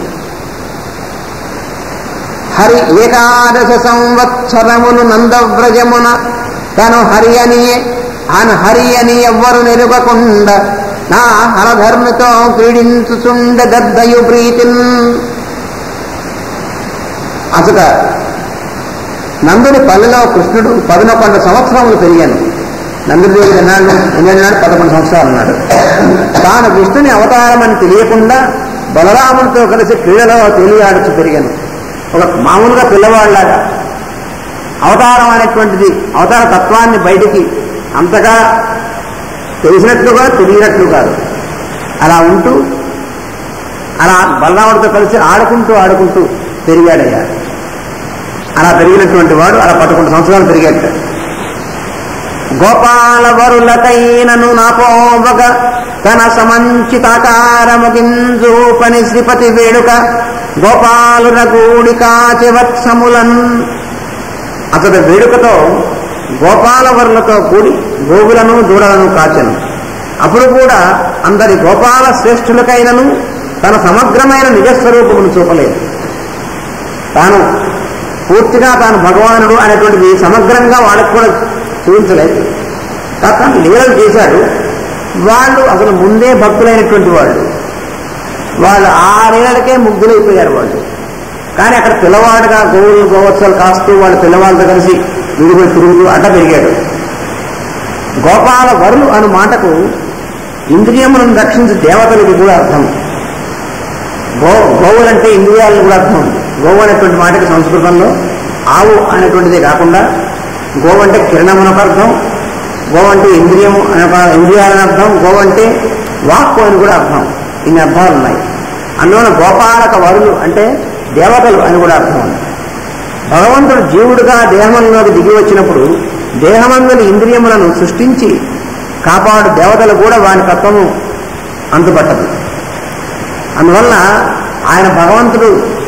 S1: హరి ఏకాదశ సంవత్సరములు నందవ్రజమున తను హరి అని అను హరి అని ఎవ్వరు నెరుగకుండా నా హరధర్మితో క్రీడించుచుండ గద్దయు ప్రీతిన్ అసట నందుని పల్లెలో కృష్ణుడు పదనొకొండ సంవత్సరములు పెరిగాను నందుడి దగ్గర ఎన్నాళ్ళు ఎన్నెన్నాడు పదకొండు సంవత్సరాలు ఉన్నాడు తాను కృష్ణుని అవతారం అని తెలియకుండా బలరామునితో కలిసి క్రీడలో తేలియాడుచు పెరిగాను ఒక మామూలుగా పిల్లవాళ్ళలాగా అవతారం అనేటువంటిది అవతార తత్వాన్ని బయటికి అంతగా తెలిసినట్లుగా తెలియనట్లు కాదు అలా ఉంటూ అలా బలరాముడితో కలిసి ఆడుకుంటూ ఆడుకుంటూ పెరిగాడయ్యా అలా పెరిగినటువంటి వాడు అలా పదకొండు సంవత్సరాలు పెరిగాట గోపాల వరులకైనను నాపోవగ తన సమంచితాకారముగింజు పని శ్రీపతి వేడుక గోపాలుర గూడికాచి వత్సములన్ అతడు వేడుకతో గోపాలవరులతో కూడి గోగులను దూడలను కాచెను అప్పుడు కూడా అందరి గోపాల శ్రేష్ఠులకైనను తన సమగ్రమైన నిజస్వరూపమును చూపలేదు తాను పూర్తిగా తాను భగవానుడు అనేటువంటిది సమగ్రంగా వాళ్ళకు కూడా చూపించలేదు కాక లీలలు చేశాడు వాళ్ళు అసలు ముందే భక్తులైనటువంటి వాళ్ళు వాళ్ళు ఆ లీలలకే ముగ్ధులైపోయారు వాళ్ళు కానీ అక్కడ పిల్లవాడుగా గోవులు గోవత్సలు కాస్తూ వాళ్ళు పిల్లవాళ్ళతో కలిసి విడిపోయి తిరుగుతూ అడ్డ పెరిగాడు గోపాల వరులు అను మాటకు ఇంద్రియములను రక్షించే దేవతలకు కూడా అర్థం గో గోవులంటే ఇంద్రియాలను కూడా అర్థం ఉంది గోవు అనేటువంటి మాటకి సంస్కృతంలో ఆవు అనేటువంటిదే కాకుండా గోవు అంటే కిరణమునకు అర్థం గోవు అంటే ఇంద్రియము అనే ఒక ఇంద్రియాలని అర్థం గోవు అంటే వాక్కు అని కూడా అర్థం ఇన్ని అర్థాలు ఉన్నాయి అందువల్ల గోపాలక వరులు అంటే దేవతలు అని కూడా అర్థం ఉంది భగవంతుడు జీవుడుగా దేహంలోకి దిగి వచ్చినప్పుడు దేహమందుని ఇంద్రియములను సృష్టించి కాపాడు దేవతలు కూడా వాని తత్వము అంతుపట్టదు అందువల్ల ఆయన భగవంతుడు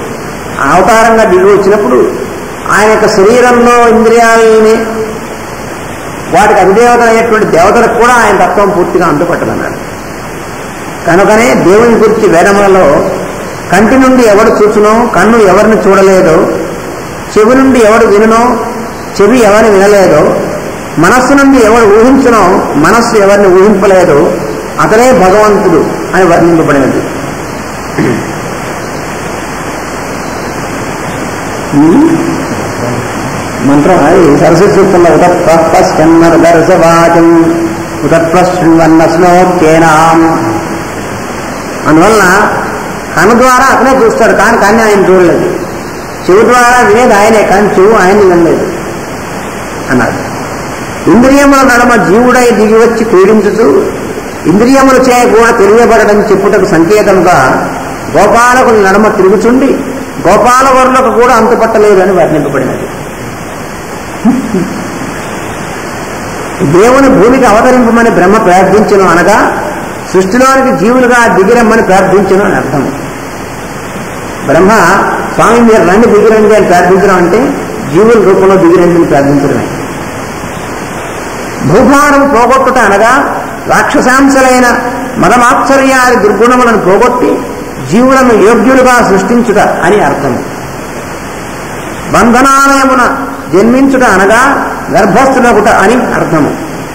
S1: అవతారంగా దిగి వచ్చినప్పుడు ఆయన యొక్క శరీరంలో ఇంద్రియాలని వాటికి అధిదేవత అయ్యేటువంటి దేవతలకు కూడా ఆయన తత్వం పూర్తిగా అందుపట్టదన్నాడు కనుకనే దేవుని గురించి వేదములలో కంటి నుండి ఎవడు చూచునో కన్ను ఎవరిని చూడలేదో చెవి నుండి ఎవడు వినునో చెవి ఎవరిని వినలేదో మనస్సు నుండి ఎవడు ఊహించునో మనస్సు ఎవరిని ఊహింపలేదో అతడే భగవంతుడు అని వర్ణింపబడినది మంత్రం అది సరస్వతి సూక్తంలో ఉదత్వస్కన్నర దర్శవాచం ఉదత్వశృణ్వన్న శ్లోక్యేనాం అందువలన కన్ను ద్వారా అతనే చూస్తాడు కానీ కానీ ఆయన చూడలేదు చెవు ద్వారా వినేది ఆయనే కానీ చెవు ఆయన్ని వినలేదు అన్నాడు ఇంద్రియముల నడమ జీవుడై దిగి వచ్చి పీడించుతూ ఇంద్రియముల చే కూడా తెలియబడడం చెప్పుటకు సంకేతముగా గోపాలకుని నడమ తిరుగుచుండి గోపాలవరులకు కూడా అంతుపట్టలేదు అని వర్ణింపబడినది దేవుని భూమికి అవతరింపమని బ్రహ్మ ప్రార్థించను అనగా సృష్టిలోనికి జీవులుగా దిగిరమ్మని ప్రార్థించను అని అర్థం బ్రహ్మ స్వామి మీరు రండి దిగిరండి అని ప్రార్థించడం అంటే జీవుల రూపంలో దిగిరండి అని ప్రార్థించడమే భూభారం పోగొట్టుట అనగా రాక్షసాంశలైన మదమాత్సర్యాది దుర్గుణములను పోగొట్టి జీవులను యోగ్యులుగా సృష్టించుట అని అర్థం బంధనాలయమున జన్మించుట అనగా గర్భస్థులగుట అని అర్థము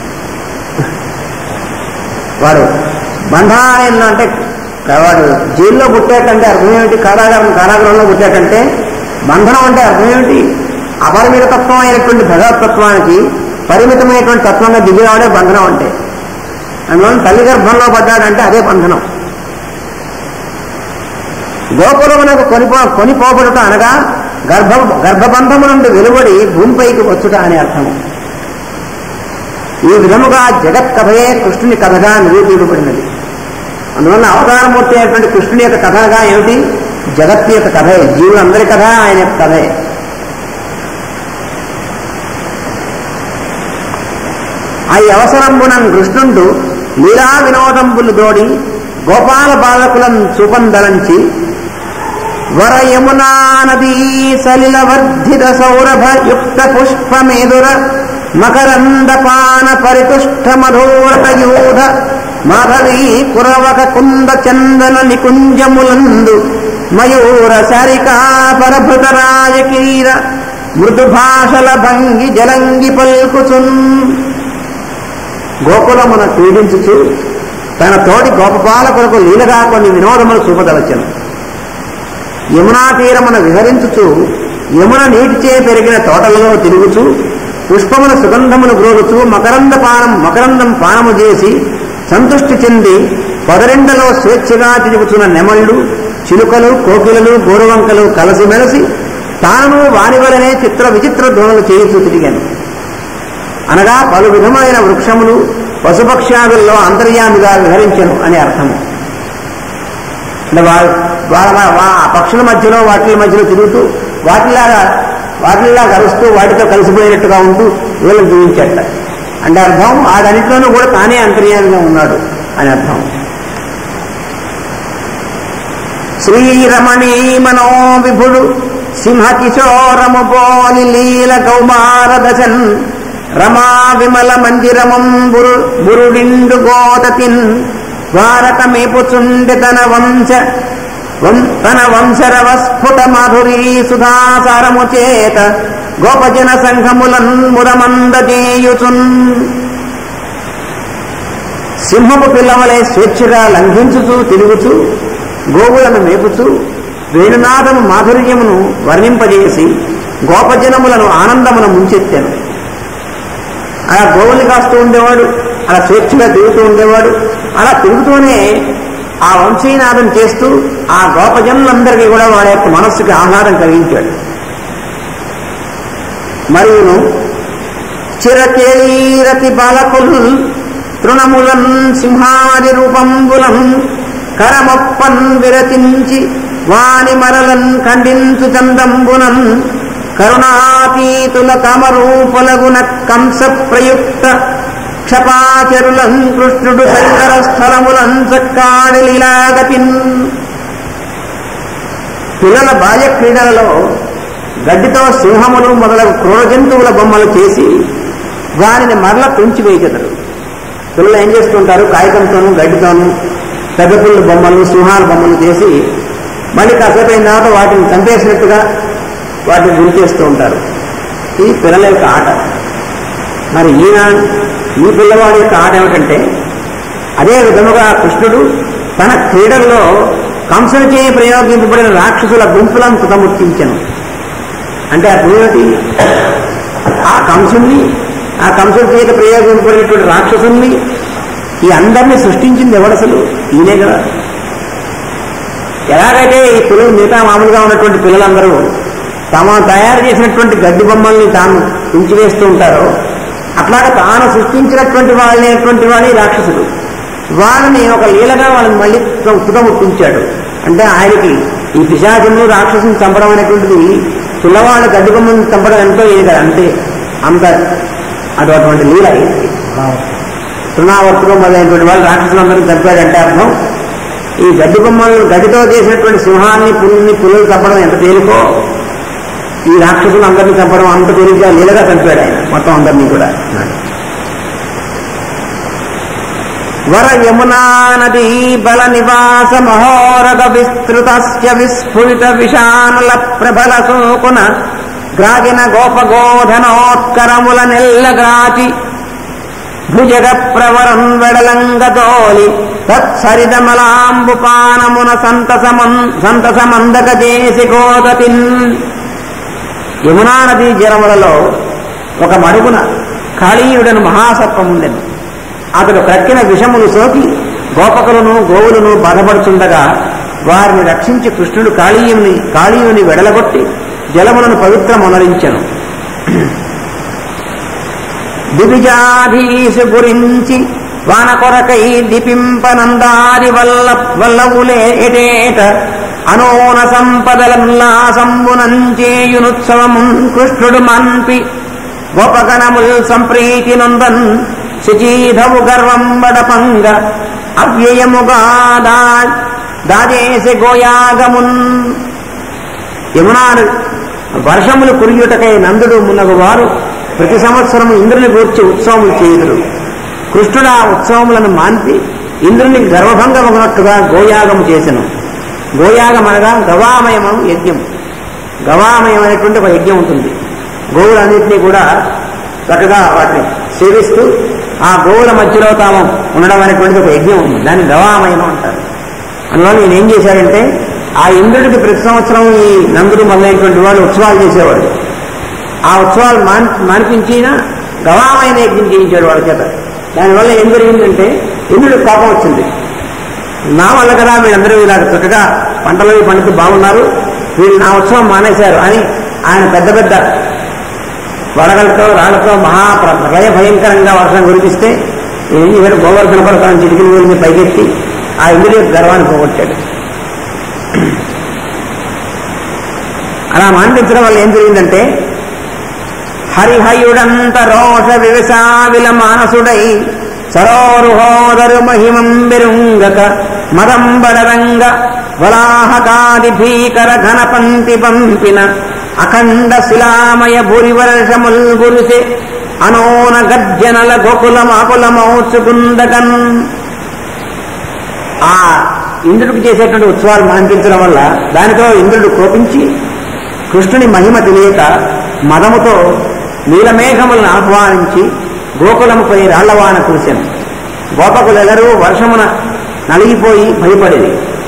S1: వాడు బంధాలయంలో అంటే వాడు జైల్లో పుట్టాకంటే అర్థం ఏమిటి కారాగారం కారాగారంలో పుట్టాకంటే బంధనం అంటే అర్థం ఏమిటి అపరిమిత తత్వం అయినటువంటి భగవతత్వానికి పరిమితమైనటువంటి తత్వంగా దిగిరావడే బంధనం అంటే అందువల్ల తల్లి గర్భంలో పడ్డాడంటే అదే బంధనం గోకులమునకు కొనిపో కొనిపోబడుట అనగా గర్భ గర్భబంధము నుండి వెలువడి భూమిపైకి వచ్చుట అనే అర్థము ఈ విధముగా జగత్ కథయే కృష్ణుని కథగా నిరూపించబడినది అందువల్ల అవతారమూర్తి అయినటువంటి కృష్ణుని యొక్క కథగా ఏమిటి జగత్తు యొక్క కథే జీవులందరి కథ ఆయన యొక్క కథే ఆ అవసరంబున కృష్ణుడు లీలా వినోదంబులు దోడి గోపాల బాలకులను చూపందలంచి వర యమునా నదీ సలిల వర్ధిత సౌరభ యుక్త పుష్పమేదుర మకరంద పాన పరితుష్ట మధోరత యూధ మాధవీ కురవక కుంద చందన నికుంజములందు మయూర సరికా పరభృత రాజకీర మృదు భాషల భంగి జలంగి పల్కుచున్ గోకులమున పీడించుచు తన తోటి గోపపాలకులకు లీలగా కొన్ని వినోదములు చూపదవచ్చను యమునా తీరమున విహరించుచు యమున నీటిచే పెరిగిన తోటలలో తిరుగుచు పుష్పముల సుగంధమును గ్రోగుచు మకరంద పానం మకరందం పానము చేసి సంతృష్టి చెంది పొదరిండలో స్వేచ్ఛగా తిరుగుతున్న నెమళ్ళు చిలుకలు కోకిలలు గోరువంకలు కలసిమెలసి తాను వాని వలనే చిత్ర విచిత్ర ధ్వనులు చేయుచూ తిరిగాను అనగా పలు విధమైన వృక్షములు పశుపక్ష్యాదుల్లో అంతర్యామిగా విహరించను అని అర్థము అంటే వాళ్ళ వాళ్ళ వా- ఆ పక్షుల మధ్యలో వాటి మధ్యలో తిరుగుతూ వాటిలాగా వాటిలాగా అరుస్తూ వాటితో కలిసిపోయినట్టుగా ఉంటూ వీళ్ళని జీవించట అంటే అర్థం ఆడన్నింటిలోనూ కూడా తానే అంతర్యామిగా ఉన్నాడు అని అర్థం శ్రీరమణీ మనో విభుడు సింహ కిశోరము పోలి లీల కౌమార దశన్ రమా విమల మందిరమం బురు బురుడిండు గోతతిన్ ద్వారక మేపుచుండి తన వంశ వం- తన వంశరవ స్ఫుట మాధురీ సుధాసారము చేత గోపజన సంఘములన్ ముదమందజేయుచున్ సింహపు పిల్లవలే స్వేచ్ఛగా లంఘించుచూ తిరుగుచూ గోవులను మేపుచూ వేణునాదము మాధుర్యమును వర్ణింపజేసి గోపజనములను ఆనందమును ముంచెత్తాను అలా గోవుల్ని కాస్తూ ఉండేవాడు అలా స్వేచ్ఛగా తిరుగుతూ ఉండేవాడు అలా తిరుగుతూనే ఆ వంశీనాదం చేస్తూ ఆ గోపజనులందరికీ కూడా వాళ్ళ యొక్క మనస్సుకి ఆహ్లాదం కలిగించాడు మరియును చిరకేళీరతి బాలకుల్ తృణములన్ సింహాది రూపంబులం కరమొప్పన్ విరచించి వాని మరలన్ ఖండించు చందంబునం కరుణాతీతుల కమరూపలగున కంస ప్రయుక్త క్షపాచరులం కృష్ణుడు శంకర స్థలములం చక్కాడి లీలాగతిన్ పిల్లల బాల్య క్రీడలలో గడ్డితో సింహములు మొదలగు క్రూర జంతువుల బొమ్మలు చేసి వారిని మరల తుంచివేచెదరు పిల్లలు ఏం చేస్తుంటారు కాగితంతోనూ గడ్డితోనూ పెద్ద పిల్లల బొమ్మలు సింహాల బొమ్మలు చేసి మళ్ళీ కాసేపు అయిన తర్వాత వాటిని చంపేసినట్టుగా వాటిని గురి చేస్తూ ఉంటారు ఇది పిల్లల యొక్క ఆట మరి ఈయన ఈ పిల్లవాడి యొక్క ఆట ఏమిటంటే అదే విధముగా కృష్ణుడు తన క్రీడల్లో కంసుని చేయి ప్రయోగింపబడిన రాక్షసుల గుంపులను కుతముట్టించను అంటే ఆ ఏమిటి ఆ కంసుని ఆ కంసుని చేత ప్రయోగింపబడినటువంటి రాక్షసుల్ని ఈ అందరినీ సృష్టించింది ఎవడు అసలు ఈయనే కదా ఎలాగైతే ఈ పిల్లలు మిగతా మామూలుగా ఉన్నటువంటి పిల్లలందరూ తాము తయారు చేసినటువంటి గడ్డి బొమ్మల్ని తాను ఉంచివేస్తూ ఉంటారో అట్లాగా తాను సృష్టించినటువంటి వాళ్ళనేటువంటి వాడి రాక్షసుడు వాళ్ళని ఒక లీలగా వాళ్ళని మళ్ళీ ఉత్తుకముట్టించాడు అంటే ఆయనకి ఈ పిశాచులను రాక్షసుని చంపడం అనేటువంటిది పిల్లవాళ్ళ గడ్డి బొమ్మని చంపడం ఎంతో ఇది కదా అంతే అంత అటువంటి లీల ఇది తృణావర్తులు మొదలైనటువంటి వాళ్ళు రాక్షసులందరినీ చంపాడంటే అర్థం ఈ గడ్డి బొమ్మలను గడ్డితో చేసినటువంటి సింహాన్ని పుల్లిని పుల్లలు చంపడం ఎంత తేలికో ఈ రాక్షసులు అందరినీ చంపడం అంత తేలిగ్గా లీలగా చంపాడు ఆయన మొత్తం అందరినీ కూడా వర యమునా నదీ బల నివాస మహోరగ విస్తృత విస్ఫురిత విషానల ప్రబల సోకున గ్రాగిన గోపగోధనోత్కరముల నెల్లగాచి భుజగ ప్రవరం వెడలంగతోలి తత్సరితమలాంబు పానమున సంతసమన్ సంతసమందక చేసి కోదతిన్ యమునా నదీ జలములలో ఒక మడుగున కాళీయుడను మహాసర్పముండెను అతడు క్రక్కిన విషములు సోకి గోపకులను గోవులను బాధపడుచుండగా వారిని రక్షించి కృష్ణుడు కాళీయుని కాళీయుని వెడలగొట్టి జలములను పవిత్రమునరించెను దివిజాధీసు గురించి వాన కొరకై దిపింపనందాది వల్ల వల్లవులే ఎటేట అనోన సంపదలల్లాసంబునంచేయునుత్సవము కృష్ణుడు మన్పి గోపగణముల్ సంప్రీతి నొందన్ శుచీధవు గర్వం బడపంగ అవ్యయముగా దా దాజేసి గోయాగమున్ యమునా వర్షములు కురియుటకై నందుడు మున్నగు వారు ప్రతి సంవత్సరం ఇంద్రుని గూర్చి ఉత్సవములు చేయుదురు కృష్ణుడు ఆ ఉత్సవములను మాన్పి ఇంద్రుని గర్వభంగమగినట్టుగా గోయాగము చేసెను గోయాగం అనగా గవామయము యజ్ఞం గవామయం అనేటువంటి ఒక యజ్ఞం ఉంటుంది గోవులన్నింటినీ కూడా చక్కగా వాటిని సేవిస్తూ ఆ గోవుల మధ్యలో తాము ఉండడం అనేటువంటిది ఒక యజ్ఞం ఉంది దాన్ని గవామయం అంటారు అందువల్ల నేను ఏం చేశాడంటే ఆ ఇంద్రుడికి ప్రతి సంవత్సరం ఈ నందుడు మొదలైనటువంటి వాళ్ళు ఉత్సవాలు చేసేవాడు ఆ ఉత్సవాలు మాన్ మానిపించిన గవామైన యజ్ఞం చేయించాడు వాళ్ళ చేత దానివల్ల ఏం జరిగిందంటే ఇంద్రుడికి కోపం వచ్చింది నా వల్ల కదా వీళ్ళందరూ ఇలా చక్కగా పంటలు అవి పండుతూ బాగున్నారు వీళ్ళు నా ఉత్సవం మానేశారు అని ఆయన పెద్ద పెద్ద వడగలతో రాళ్లతో మహా ప్ర- ప్రళయ భయంకరంగా వర్షం కురిపిస్తే ఏం చేశాడు గోవర్ధన పర్వతాన్ని చిటికిన వీళ్ళని పైకెత్తి ఆ ఇంద్రుడి యొక్క గర్వాన్ని పోగొట్టాడు అలా మాన్పించడం వల్ల ఏం జరిగిందంటే హరిహయుడంత రోష వివసావిల మానసుడై సరోరుహోదరు మహిమం బెరుంగక మదంబడరంగ వలాహకాది భీకర ఘనపంతి పంపిన అఖండ శిలామయ భూరివర్షముల్ గురిసె అనోన గర్జనల గోకులమాకులమౌచుకుందకన్ ఆ ఇంద్రుడికి చేసేటువంటి ఉత్సవాలు మాన్పించడం వల్ల దానితో ఇంద్రుడు కోపించి కృష్ణుని మహిమ తెలియక మదముతో నీలమేఘములను ఆహ్వానించి గోకులముపై రాళ్లవాన కురిశాను గోపకులెల్లరూ వర్షమున నలిగిపోయి భయపడేది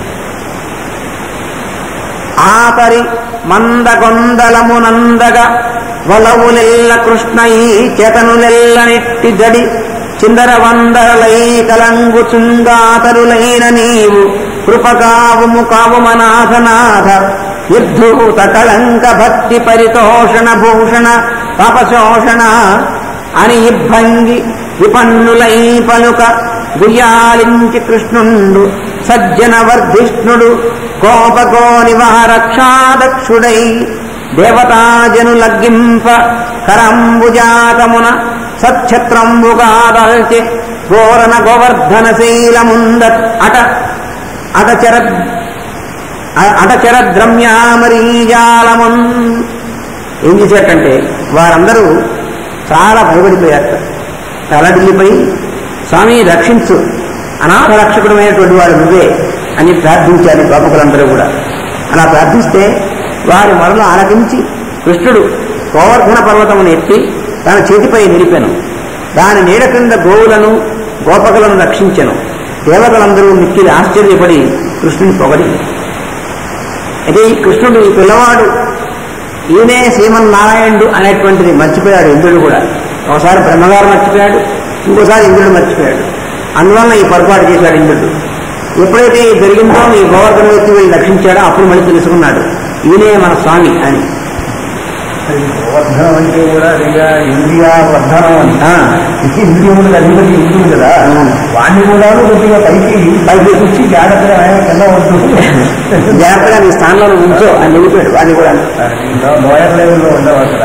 S1: ఆతరి మందగొందలమునందగ వలవులెల్ల కృష్ణ ఈ చేతనులెల్ల నెట్టి జడి చిందర వందరలై కలంగు చుంగాతరులైన నీవు కృపకావుము కావుమనాథనాథ నిర్ధూత కళంక భక్తి పరితోషణ భూషణ పాపశోషణ అని ఇబ్బంగి విపన్నులై పలుక గుయ్యాలించి కృష్ణుండు సజ్జన వర్ధిష్ణుడు కోపకోనివహ రక్షాదక్షుడై దేవతాజనులగ్గింప కరంబుజాతమున సచ్ఛత్రంబుగాదల్చె గోరన గోవర్ధన శైలముంద అట అటచర అటచర ద్రమ్యామరీజాలమన్ ఏం చేశారంటే వారందరూ చాలా భయపడిపోయారట తలడిల్లిపోయి స్వామి రక్షించు అనాథ రక్షకుడమైనటువంటి వాడు నువ్వే అని ప్రార్థించారు ఈ గోపకులందరూ కూడా అలా ప్రార్థిస్తే వారి మరలు ఆలకించి కృష్ణుడు గోవర్ధన పర్వతమును ఎత్తి తన చేతిపై నిలిపెను దాని నీడ క్రింద గోవులను గోపకులను రక్షించెను దేవతలందరూ మిక్కిలి ఆశ్చర్యపడి కృష్ణుని పొగడి అయితే ఈ కృష్ణుడు ఈ పిల్లవాడు ఈయనే శ్రీమన్నారాయణుడు అనేటువంటిది మర్చిపోయాడు ఇంద్రుడు కూడా ఒకసారి బ్రహ్మగారు మర్చిపోయాడు ఇంకోసారి ఇంద్రుడు మర్చిపోయాడు అందువలన ఈ పొరపాటు చేశాడు ఇంద్రుడు ఎప్పుడైతే ఇది జరిగిందో ఈ గోవర్ధన వ్యక్తి వెళ్ళి రక్షించాడో అప్పుడు మళ్ళీ తెలుసుకున్నాడు ఈయనే మన స్వామి అని
S2: వర్ధనం అంటే కూడా అదిగా ఇంద్రియ వర్ధనం అని
S1: ఆ,
S2: ఇంద్రియములకు అధిపతి ఇంద్రుడు కదా
S1: అవును.
S2: వాడిని కూడా కొద్దిగా పైకి పైకి వచ్చి జాగ్రత్తగా ఆయన కింద ఉంటుంది
S1: జాగ్రత్తగా నీ స్థానంలో నువ్వు ఉంచో అని నిలిపాడు వాడిని కూడా
S2: లోయర్ లెవెల్లో ఉండవు అక్కడ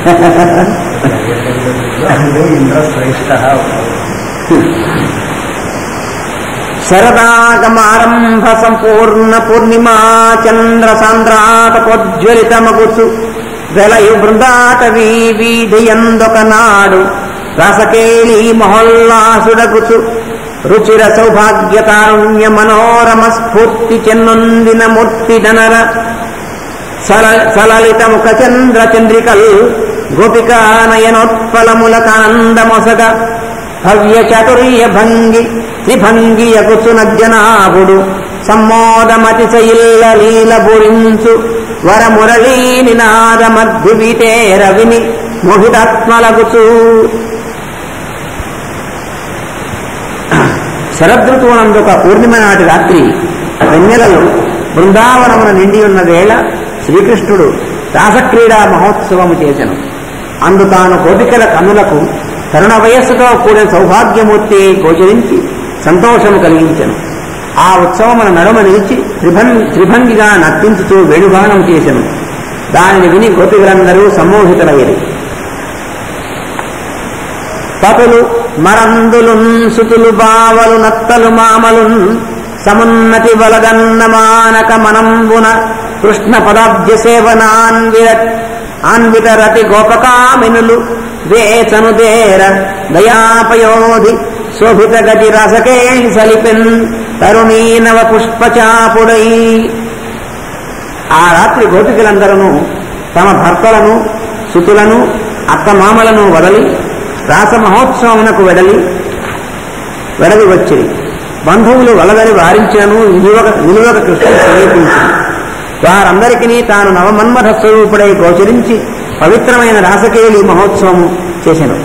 S2: అందులో ఇంద్ర శ్రేష్ఠ
S1: శరదాగమారంభ సంపూర్ణ పూర్ణిమా చంద్ర సాంద్రాతపోజ్వలితమగుచు వెలయు బృందాటవీ వీధియందొక నాడు రసకేళి మహోల్లాసుడగుచు రుచిర సౌభాగ్యతారుణ్య మనోరమ స్ఫూర్తి చెన్నొందిన మూర్తి డనర సల సలలిత ముఖ చంద్ర చంద్రికల్ గోపికా నయనోత్పలములకానందమొసగ భవ్య చాతుర్య భంగి త్రిభంగి యగుచునజ్జనాభుడు సమ్మోదమతిశయిల్ల లీల బురించు వరమురళీ నినాద మధ్యువితేర విని మోహితాత్మలగుచు శరదృతువునందొక పూర్ణిమ నాటి రాత్రి వెన్నెలలు బృందావనమున నిండి ఉన్న వేళ శ్రీకృష్ణుడు రాసక్రీడా మహోత్సవము చేసెను అందు తాను కోటికల కన్నులకు తరుణ వయస్సుతో కూడిన సౌభాగ్యమూర్తి గోచరించి సంతోషము కలిగించెను ఆ ఉత్సవమున నడుమ నిలిచి త్రిభం త్రిభంగిగా నర్తించుతూ వేణుగానం చేసెను దానిని విని గోపికలందరూ సమ్మోహితులయ్యారు పతులు మరందులున్ సుతులు బావలు నత్తలు మామలున్ సమున్నతి వలగన్న మానక మనంబున కృష్ణ పదాబ్జ సేవనాన్విర ఆన్విత రతి గోపకామినులు వేచను దేర దయాపయోధి శోభిత గతి రసకేళి సలిపెన్ తరుణీనవ పుష్పచాపుడై ఆ రాత్రి గోపికలందరూ తమ భర్తలను సుతులను అత్తమామలను వదలి రాస మహోత్సవమునకు వెడలి వెడలి వచ్చి బంధువులు వలదని వారించినను నిలువక నిలువక కృష్ణుడు సమీపించి వారందరికీ తాను నవమన్మథ స్వరూపుడై గోచరించి పవిత్రమైన రాసకేళి మహోత్సవము చేసెను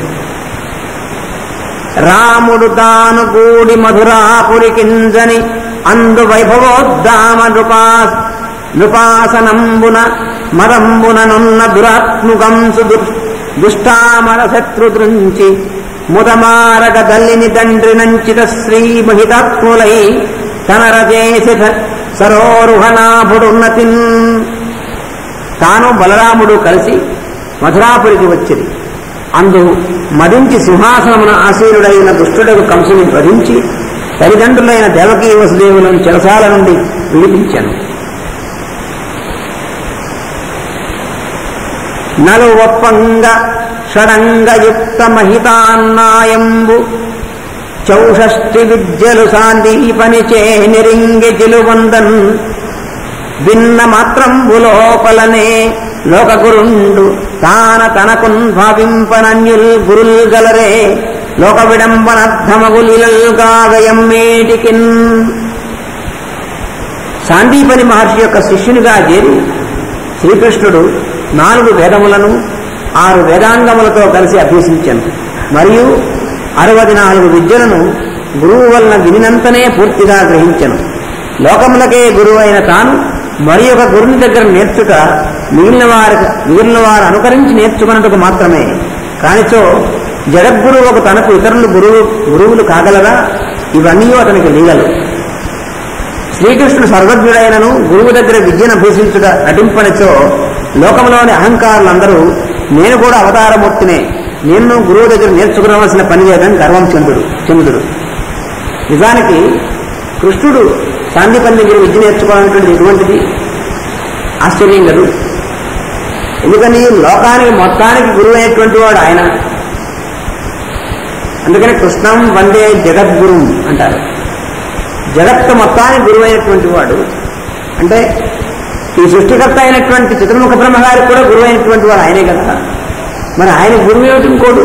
S1: రాముడు తాను కూడి మధురాపురి కింజని అందు వైభవోద్దామ నృపా నృపాసనంబున మదంబుననున్న దురాత్ముకంసు దుర్ దుష్టామర శత్రుదృంచి ముదమారగ దల్లిని తండ్రి నంచిత శ్రీ మహితాత్ములై తనరచేసి సరోరుహనాభుడున్నతిన్ తాను బలరాముడు కలిసి మధురాపురికి వచ్చింది అందు మదించి సింహాసనమున ఆసీనుడైన దుష్టుడకు కంసుని వధించి తల్లిదండ్రులైన దేవకీ వసుదేవులను చెరసాల నుండి విడిపించాను నలువప్పంగ షడంగయుక్త మహితాన్నాయంబు చౌషష్టి విద్యలు సాందీపనిచే నిరింగి జిలువందన్ భిన్న మాత్రంబు లోపలనే లోకగురుండు తాన తనకున్ భావింపనన్యుల్ గురుల్ గలరే లోక విడంబనర్థమగులిలల్ గాగయమ్మేటికిన్ సాందీపని మహర్షి యొక్క శిష్యునిగా చేరి శ్రీకృష్ణుడు నాలుగు వేదములను ఆరు వేదాంగములతో కలిసి అభ్యసించాను మరియు అరవది నాలుగు విద్యలను గురువు వలన వినినంతనే పూర్తిగా గ్రహించను లోకములకే గురువు అయిన తాను మరి ఒక గురుని దగ్గర నేర్చుట మిగిలిన వారి మిగిలిన వారు అనుకరించి నేర్చుకున్నట్టుకు మాత్రమే కానిచో జగద్గురువుకు తనకు ఇతరులు గురువు గురువులు కాగలరా ఇవన్నీ అతనికి లీలలు శ్రీకృష్ణుడు సర్వజ్ఞుడైనను గురువు దగ్గర విద్యను అభ్యసించుట నటింపనిచో లోకంలోని అహంకారులందరూ నేను కూడా అవతారమూర్తినే నేను గురువు దగ్గర నేర్చుకోవలసిన పని లేదని గర్వం చెందుడు చెందుడు నిజానికి కృష్ణుడు సాందీపని దగ్గర విద్య నేర్చుకోవాలనేటువంటిది ఎటువంటిది ఆశ్చర్యం కదూ ఎందుకని లోకానికి మొత్తానికి గురువు అయినటువంటి వాడు ఆయన అందుకని కృష్ణం వందే జగద్గురు అంటారు జగత్తు మొత్తానికి గురువు అయినటువంటి వాడు అంటే ఈ సృష్టికర్త అయినటువంటి చతుర్ముఖ బ్రహ్మగారికి కూడా గురువు అయినటువంటి వాడు ఆయనే కదా మరి ఆయన గురువు ఏమిటి ఇంకోడు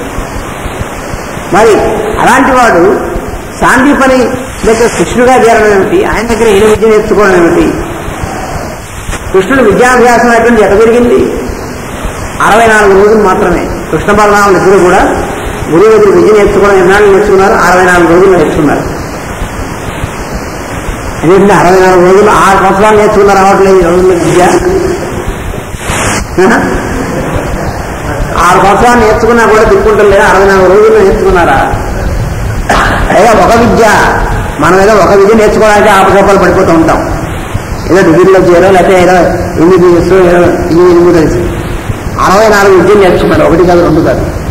S1: మరి అలాంటి వాడు సాందీపని దగ్గర కృష్ణుడుగా చేరడం ఏమిటి ఆయన దగ్గర ఈయన విద్య నేర్చుకోవడం ఏమిటి కృష్ణుడు విద్యాభ్యాసం అనేటువంటి ఎట జరిగింది అరవై నాలుగు రోజులు మాత్రమే కృష్ణ బలరాములు ఇద్దరు కూడా గురువు దగ్గర విద్య నేర్చుకోవడం ఎన్నాళ్ళు నేర్చుకున్నారు అరవై నాలుగు రోజులు నేర్చుకున్నారు ఎందుకంటే అరవై నాలుగు రోజులు ఆరు సంవత్సరాలు నేర్చుకున్నారు రావట్లేదు ఈ రోజుల్లో విద్య ఆహా. ఆరు సంవత్సరాలు నేర్చుకున్నా కూడా తిప్పుకుంటారు లేదా అరవై నాలుగు రోజుల్లో నేర్చుకున్నారా ఏదో ఒక విద్య మనం ఏదో ఒక విద్య నేర్చుకోవడానికి ఆపసోపాలు పడిపోతూ ఉంటాం ఏదో డిగ్రీలో చేరో లేకపోతే ఏదో ఎంబీబీఎస్ ఏదో ఇంజనీరింగ్ తెలిసి అరవై నాలుగు విద్యలు నేర్చుకున్నాడు ఒకటి కాదు రెండు కాదు